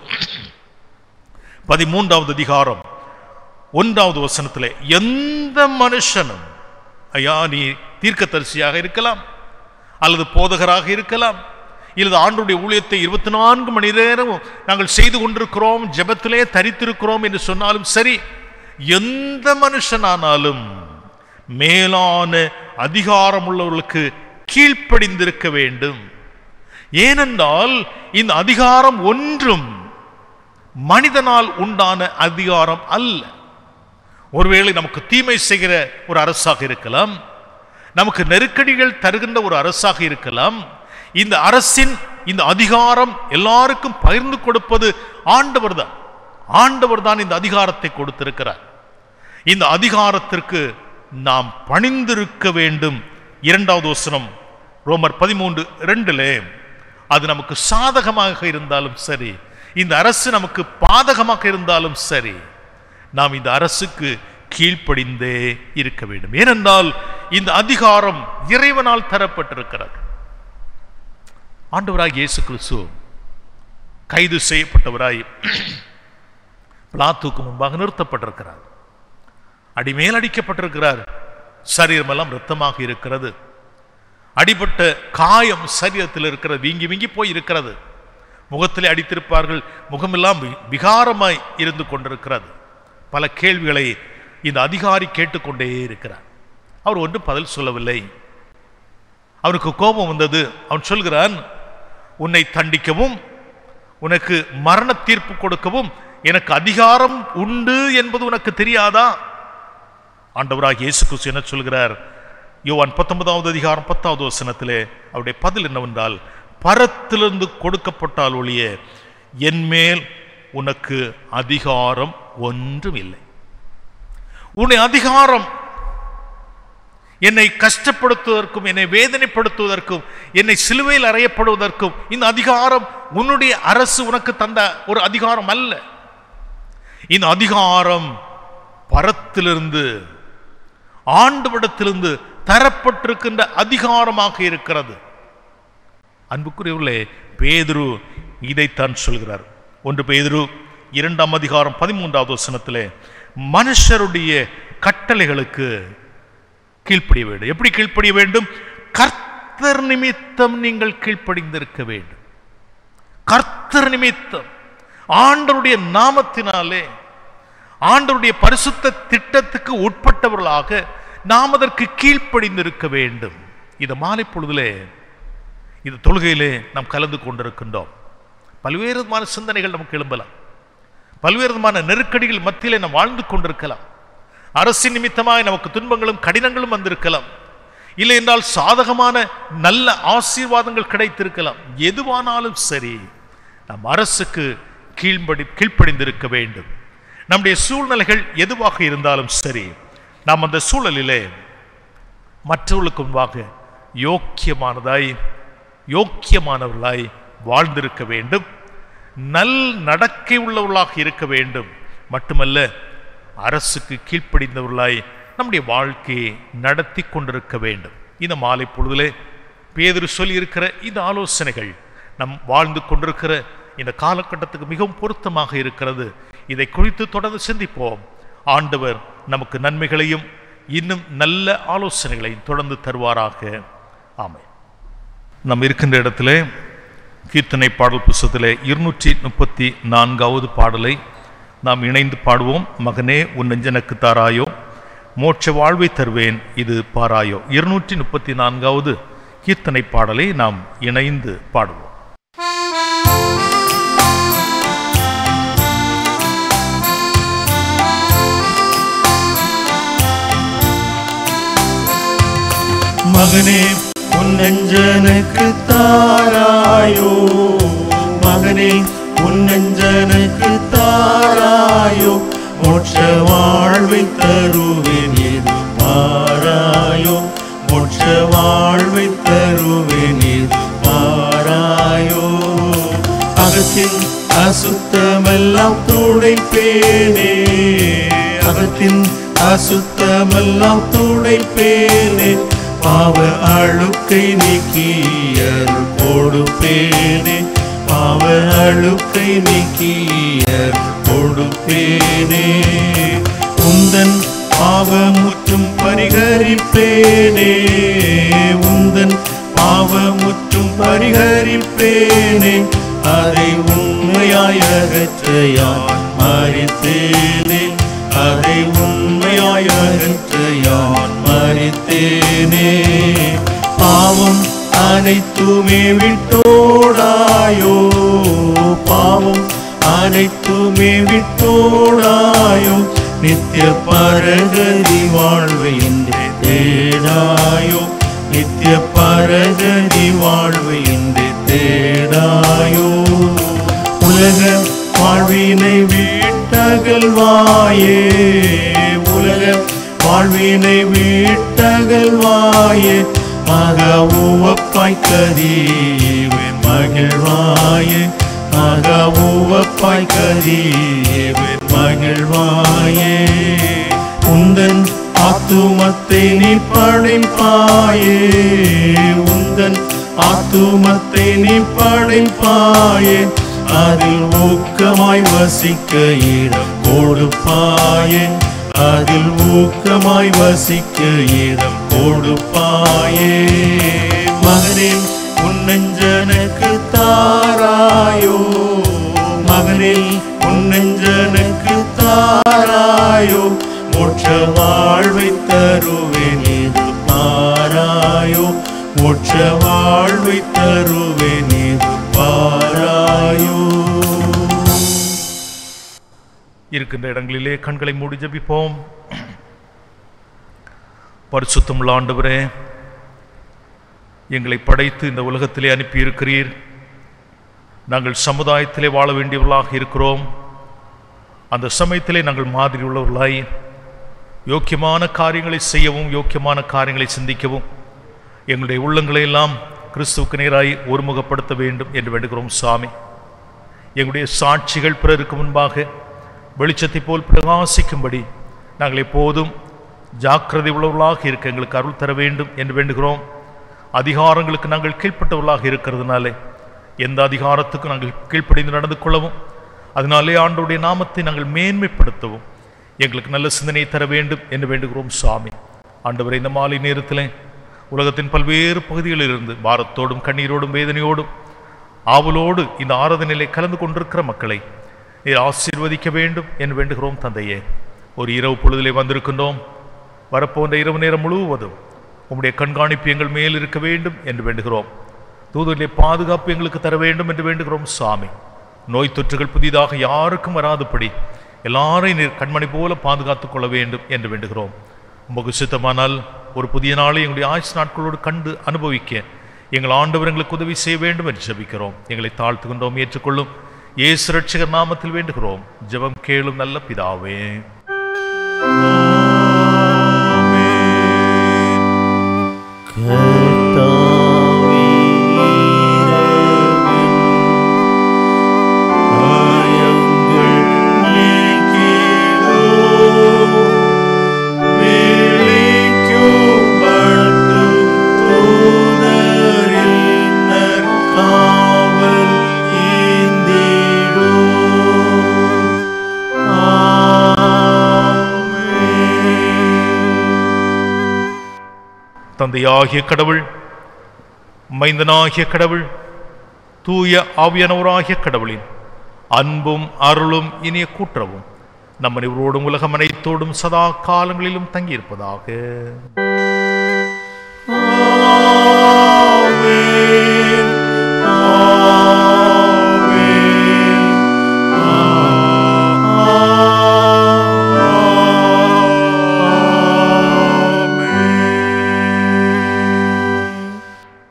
பதிமூன்றாவது அதிகாரம் ஒன்றாவது வசனத்திலே எந்த மனுஷனும் ஐயா நீ தீர்க்கதரிசியாக இருக்கலாம் அல்லது போதகராக இருக்கலாம் இல்லது ஆண்டுடைய ஊழியத்தை இருபத்தி நான்கு மணி நேரம் நாங்கள் செய்து கொண்டிருக்கிறோம் ஜெபத்திலே தரித்திருக்கிறோம் என்று சொன்னாலும் சரி எந்த மனுஷனானாலும் மேலான அதிகாரம் உள்ளவர்களுக்கு கீழ்ப்படிந்திருக்க வேண்டும் ஏனென்றால் இந்த அதிகாரம் ஒன்றும் மனிதனால் உண்டான அதிகாரம் அல்ல ஒருவேளை நமக்கு தீமை செய்கிற ஒரு அரசாக இருக்கலாம் நமக்கு நெருக்கடிகள் தருகின்ற ஒரு அரசாக இருக்கலாம் இந்த அரசின் இந்த அதிகாரம் எல்லாருக்கும் பகிர்ந்து கொடுப்பது ஆண்டவர் தான் ஆண்டவர் தான் இந்த அதிகாரத்தை கொடுத்திருக்கிறார் இந்த அதிகாரத்திற்கு நாம் பணிந்திருக்க வேண்டும் இரண்டாவது வசனம் ரோமர் பதிமூன்று ரெண்டிலே அது நமக்கு சாதகமாக இருந்தாலும் சரி இந்த அரசு நமக்கு பாதகமாக இருந்தாலும் சரி நாம் இந்த அரசுக்கு கீழ்ப்படிந்தே இருக்க வேண்டும் ஏனென்றால் இந்த அதிகாரம் இறைவனால் தரப்பட்டிருக்கிறது ஆண்டவராய் இயேசு கிறிஸ்து கைது செய்யப்பட்டவராய் பிளாத்துக்கு முன்பாக நிறுத்தப்பட்டிருக்கிறார் அடிமேல் அடிக்கப்பட்டிருக்கிறார் சரீரமெல்லாம் இரத்தமாக இருக்கிறது அடிபட்ட காயம் சரீரத்தில் இருக்கிறது வீங்கி வீங்கி போய் இருக்கிறது முகத்திலே அடித்திருப்பார்கள் முகமெல்லாம் வி- விகாரமாய் இருந்து கொண்டிருக்கிறது பல கேள்விகளை இந்த அதிகாரி கேட்டுக்கொண்டே இருக்கிறார் அவர் ஒன்றும் பதில் சொல்லவில்லை அவனுக்கு கோபம் வந்தது அவன் சொல்கிறான் உன்னை தண்டிக்கவும் உனக்கு மரண தீர்ப்பு கொடுக்கவும் எனக்கு அதிகாரம் உண்டு என்பது உனக்கு தெரியாதா ஆண்டவராக இயேசு கிறிஸ்து என்ன சொல்கிறார் யோவான் பத்தொன்பதாவது அதிகாரம் பத்தாவது வசனத்திலே அவருடைய பதில் என்னவென்றால் பரத்திலிருந்து கொடுக்கப்பட்டால் ஒழிய என்மேல் உனக்கு அதிகாரம் ஒன்றும் இல்லை உன்னை அதிகாரம் என்னை கஷ்டப்படுத்துவதற்கும் என்னை வேதனைப்படுத்துவதற்கும் என்னை சிலுவையில் அறையப்படுவதற்கும் இந்த அதிகாரம் உன்னுடைய அரசு உனக்கு தந்த ஒரு அதிகாரம் அல்ல இந்த அதிகாரம் பரத்திலிருந்து ஆண்டவிடத்திலிருந்து தரப்பட்டிருக்கின்ற அதிகாரமாக இருக்கிறது அன்புக்குரியவர்களே பேதுரு இதைத்தான் சொல்கிறார் ஒன்று பேதுரு இரண்டாம் அதிகாரம் பதிமூன்றாவது வசனத்திலே மனுஷருடைய கட்டளைகளுக்கு கீழ்ப்படிய வேண்டும் எப்படி கீழ்ப்படிய வேண்டும் கர்த்தர் நிமித்தம் நீங்கள் கீழ்ப்படிந்திருக்க வேண்டும் கர்த்தர் நிமித்தம் ஆண்டவருடைய நாமத்தினாலே ஆண்டவருடைய பரிசுத்த திட்டத்துக்கு உட்பட்டவர்களாக நாம் அதற்கு கீழ்ப்படிந்திருக்க வேண்டும் இந்த மாலை பொழுதிலே இந்த தொழுகையிலே நாம் கலந்து கொண்டிருக்கின்றோம் பல்வேறு விதமான சிந்தனைகள் நமக்கு எழும்பலாம் பல்வேறு விதமான நெருக்கடிகள் மத்தியிலே நாம் வாழ்ந்து கொண்டிருக்கலாம் அரசின் நிமித்தமாய் நமக்கு துன்பங்களும் கடினங்களும் வந்திருக்கலாம் இல்லை என்றால் சாதகமான நல்ல ஆசீர்வாதங்கள் கிடைத்திருக்கலாம் எதுவானாலும் சரி நம் அரசுக்கு கீழ்ப்படி கீழ்ப்படிந்திருக்க வேண்டும் நம்முடைய சூழ்நிலைகள் எதுவாக இருந்தாலும் சரி நாம் அந்த சூழலிலே மற்றவர்களுக்கு முன்பாக யோக்கியமானதாய் யோக்கியமானவர்களாய் வாழ்ந்திருக்க வேண்டும் நல் நடக்கை உள்ளவர்களாக இருக்க வேண்டும் மட்டுமல்ல அரசுக்கு கீழ்ப்படிந்தவர்களாய் நம்முடைய வாழ்க்கையை நடத்தி கொண்டிருக்க வேண்டும் இந்த மாலை பொழுதிலே பேதர் சொல்லியிருக்கிற இந்த ஆலோசனைகள் நம் வாழ்ந்து கொண்டிருக்கிற இந்த காலகட்டத்துக்கு மிகவும் பொருத்தமாக இருக்கிறது இதை குறித்து தொடர்ந்து சிந்திப்போம் ஆண்டவர் நமக்கு நன்மைகளையும் இன்னும் நல்ல ஆலோசனைகளையும் தொடர்ந்து தருவாராக ஆமை நாம் இருக்கின்ற இடத்திலே கீர்த்தனை பாடல் புஸ்தகத்திலே இருநூற்றி முப்பத்தி நான்காவது பாடலை நாம் இணைந்து பாடுவோம் மகனே உன் நெஞ்சனுக்கு தாராயோ மோட்ச வாழ்வை தருவேன் இது பாராயோ இருநூற்றி முப்பத்தி நான்காவது கீர்த்தனை பாடலை நாம் இணைந்து பாடுவோம் மகனே உன் நெஞ்சனுக்கு தாராயோ மகனே உன் நெஞ்சனுக்கு தாராயோ மோட்ச வாழ்வை தருவேன் இது பாராயோ மோட்ச வாழ்வை தருவேன் இது பாராயோ அகத்தின் அசுத்தமெல்லாம் துடைப்பேனே அகத்தின் அசுத்தமெல்லாம் துடைப்பேனே பாவ அழுக்கை நீக்கி அருள் கொடுப்பேனே பாவ அழுக்கை நீக்கி அருள் கொடுப்பேனே உந்தன் பாவமுற்றும் பரிகரிப்பேனே உந்தன் பாவமுற்றும் பரிகரிப்பேனே அதை உண்மையாய் அகற்ற யான் மறித்தேனே அதை உண்மையாய் அகற்ற யான் மறித்தேனே அனைத்துமே விட்டோடாயோ பாவம் அனைத்துமே விட்டோடாயோ நித்திய பரகதி வாழ்வு என்று தேடாயோ நித்திய பரகதி வாழ்வு என்று தேடாயோ உலக வாழ்வினை வீட்டகல்வாயே உலக வாழ்வினை வீட்டகல்வாயே மக உவப்பாய் கதீவின் மகிழ்வாயே மக உவப்பாய் கதீவின் மகிழ்வாயே உந்தன் ஆத்துமத்தை நீ படைப்பாயே உந்தன் ஆத்துமத்தை நீ படைப்பாயே அதில் ஊக்கமாய் வசிக்க இடம் கொடுப்பாயே அதில் ஊக்கமாய் வசிக்க இடம் கொடுப்பாயே மகனே உன்னஞ்சனுக்கு தாராயோ மகனே உன்னஞ்சனுக்கு தாராயோ மோட்ச வாழ்வை தருவேன் இது பாராயோ மோட்ச வாழ்வை தருவேன் இது பாராயோ இருக்கின்ற இடங்களிலே கண்களை மூடி ஜெபிப்போம் பரிசுத்தமுள்ள ஆண்டவரே எங்களை படைத்து இந்த உலகத்திலே அனுப்பி இருக்கிறீர் நாங்கள் சமுதாயத்திலே வாழ வேண்டியவர்களாக இருக்கிறோம் அந்த சமயத்திலே நாங்கள் மாதிரி உள்ளவர்களாய் யோக்கியமான காரியங்களை செய்யவும் யோக்கியமான காரியங்களை சிந்திக்கவும் எங்களுடைய உள்ளங்களை எல்லாம் கிறிஸ்துவுக்கு நேராய் ஒருமுகப்படுத்த வேண்டும் என்று வேண்டுகிறோம் சாமி எங்களுடைய சாட்சிகள் பிறருக்கு முன்பாக வெளிச்சத்தை போல் பிரகாசிக்கும்படி நாங்கள் எப்போதும் ஜாக்கிரதை உள்ளவர்களாக இருக்க எங்களுக்கு அருள் தர வேண்டும் என்று வேண்டுகிறோம் அதிகாரங்களுக்கு நாங்கள் கீழ்ப்பட்டவர்களாக இருக்கிறதுனாலே எந்த அதிகாரத்துக்கும் நாங்கள் கீழ்ப்படிந்து நடந்து கொள்ளவும் அதனாலே ஆண்டோடைய நாமத்தை நாங்கள் மேன்மைப்படுத்தவும் எங்களுக்கு நல்ல சிந்தனையை தர வேண்டும் என்று வேண்டுகிறோம் சுவாமி ஆண்டவரை இந்த மாலை நேரத்தில் உலகத்தின் பல்வேறு பகுதிகளிலிருந்து பாரத்தோடும் கண்ணீரோடும் வேதனையோடும் ஆவலோடு இந்த ஆராதனையிலே கலந்து கொண்டிருக்கிற மக்களை நீர் ஆசீர்வதிக்க வேண்டும் என்று வேண்டுகிறோம் தந்தையே ஒரு இரவு பொழுதிலே வந்திருக்கின்றோம் வரப்போன்ற இரவு நேரம் முழுவதும் உம்முடைய கண்காணிப்பு எங்கள் மேல் இருக்க வேண்டும் என்று வேண்டுகிறோம் தூதரிலே பாதுகாப்பு எங்களுக்கு தர வேண்டும் என்று வேண்டுகிறோம் சாமி நோய் தொற்றுகள் புதிதாக யாருக்கும் வராதபடி எல்லாரையும் நீர் கண்மணி போல பாதுகாத்துக் கொள்ள வேண்டும் என்று வேண்டுகிறோம் உமக்கு சித்தமானால் ஒரு புதிய நாளை எங்களுடைய ஆயுஷ் நாட்களோடு கண்டு அனுபவிக்க எங்கள் ஆண்டவர் எங்களுக்கு உதவி செய்ய வேண்டும் என்று ஜெபிக்கிறோம் எங்களை தாழ்த்துகின்றோம் ஏற்றுக்கொள்ளும் இயேசு ரட்சகர் நாமத்தில் வேண்டுகிறோம் ஜெபம் கேளும் நல்ல பிதாவே கர்த்தாவே இரவின் காயங்கள் நீக்கிடோ. விழிக்கும் படுத்தும் தூதரின் நற்காவல் ஏந்திடும். ஆமென். தந்தையாகிய கடவுள் மைந்தனாகிய கடவுள் தூய ஆவியானவராகிய கடவுளின் அன்பும் அருளும் இனிய கூற்றவும் நம்ம இவரோடும் உலகம் அனைத்தோடும் சதா காலங்களிலும் தங்கியிருப்பதாக ஆமென். ஆமென். ஆமென்.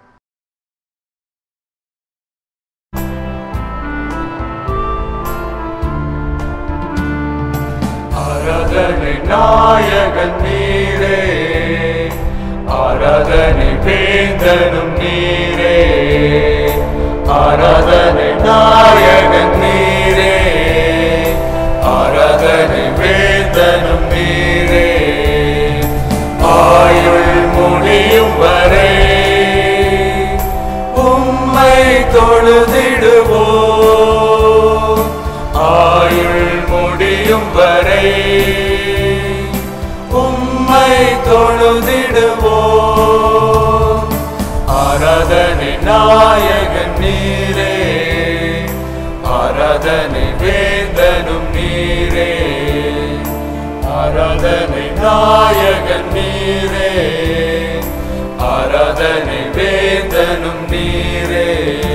ஆராதனை நாயகன் நீரே ஆராதனை வேந்தனும் நீரே ஆராதனை நாயகன் நீரே ஆராதனை வேந்தனும் நீரே ஆயுள் முடியும் வரை உம்மை தொழுதிடுவோம் ஆயுள் முடியும் வரை உம்மை தொழுதிடுவோம் ஆராதனை நாயகன் நீரே ஆராதனை வேந்தனும் நீரே ஆராதனை நாயகன் நீரே ஆராதனை ஆராதனை வேந்தனும் நீரே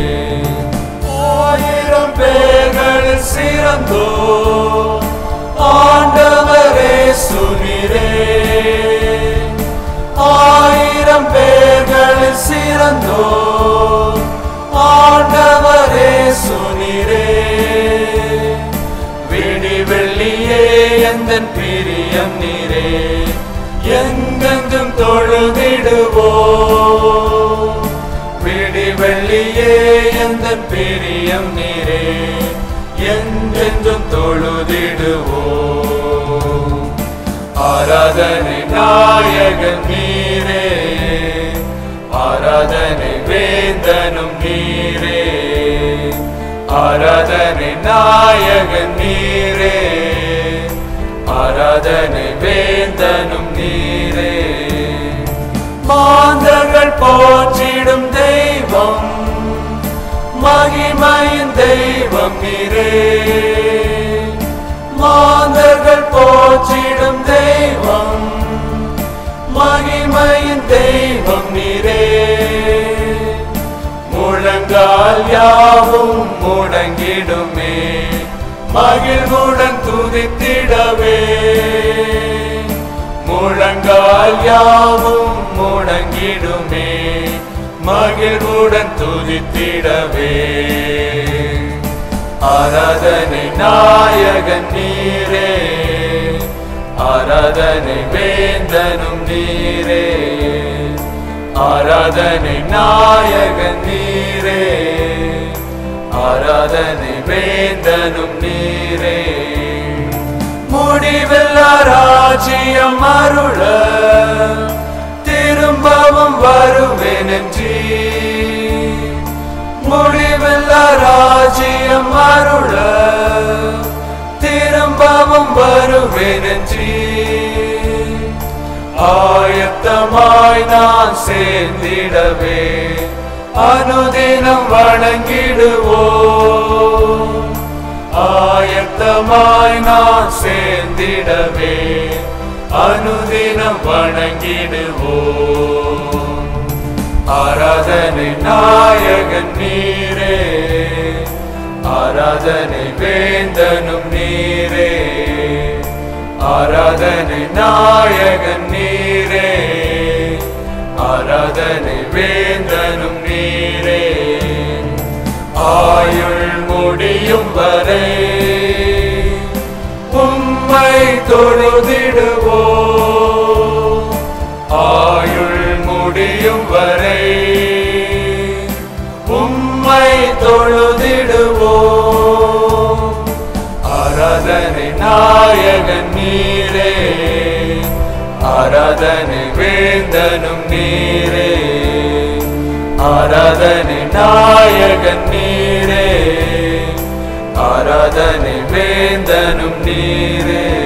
ஆயிரம் பேர்களில் சிறந்தோ ஆண்டவரே சுனிரே ஆயிரம் பேர்களில் சிறந்தோ ஆண்டவரே சுனிரே விடி வெள்ளியே எந்தன் பிரியம் நீரே எங்கெங்கும் தொழுதிடுவோ விடி வெள்ளியே எந்தன் பிரியம் நீரே எங்கெங்கும் தொழுதிடுவோ ஆராதனை நாயகன் நீரே ஆராதனை வேந்தனும் நீரே ஆராதனை நாயகன் நீரே ஆராதனை வேந்தனும் நீரே மாந்தர்கள் போற்றிடும் தெய்வம் மகிமையின் தெய்வம் நீரே மாந்தர்கள் போற்றிடும் தெய்வம் மகிமையின் தெய்வம் நீரே முழங்கால் யாவும் முடங்கிடுமே மகிழ்வுடன் துதித்திடவே முழங்கால் யாவும் முடங்கிடுமே மகிழ்வுடன் துதித்திடவே ஆராதனை நாயகன் நீரே ஆராதனை வேந்தனும் நீரே ஆராதனை நாயகன் நீரே ஆராதனை வேந்தனும் நீரே முடிவில்லா ராஜ்யம் அருள திரும்பவும் வருவேன் என்றீ முடிவில்லா ராஜ்யம் அருள திரும்பவும் வருவேன் என்றீ ஆயத்தமாய் நான் சேர்ந்திடவே அனுதினம் வணங்கிடுவோ ஆயத்தமாய் நான் சேர்ந்திடவே அனுதினம் வணங்கிடுவோ ஆராதனை நாயகன் நீரே ஆராதனை வேந்தனும் நீரே ஆராதனை நாயகன் நீரே ஆராதனை வேந்தனும் நீரே ஆயுள் முடியும் வரை உம்மை தொழுதிடுவோ ஆயுள் முடியும் வரை உம்மை தொழுதிடுவோ ஆராதனை நாயகன் நீரே ஆராதனை வேந்தனும் நீரே ஆராதனை நாயகன் நீரே ஆராதனை வேந்தனும் நீரே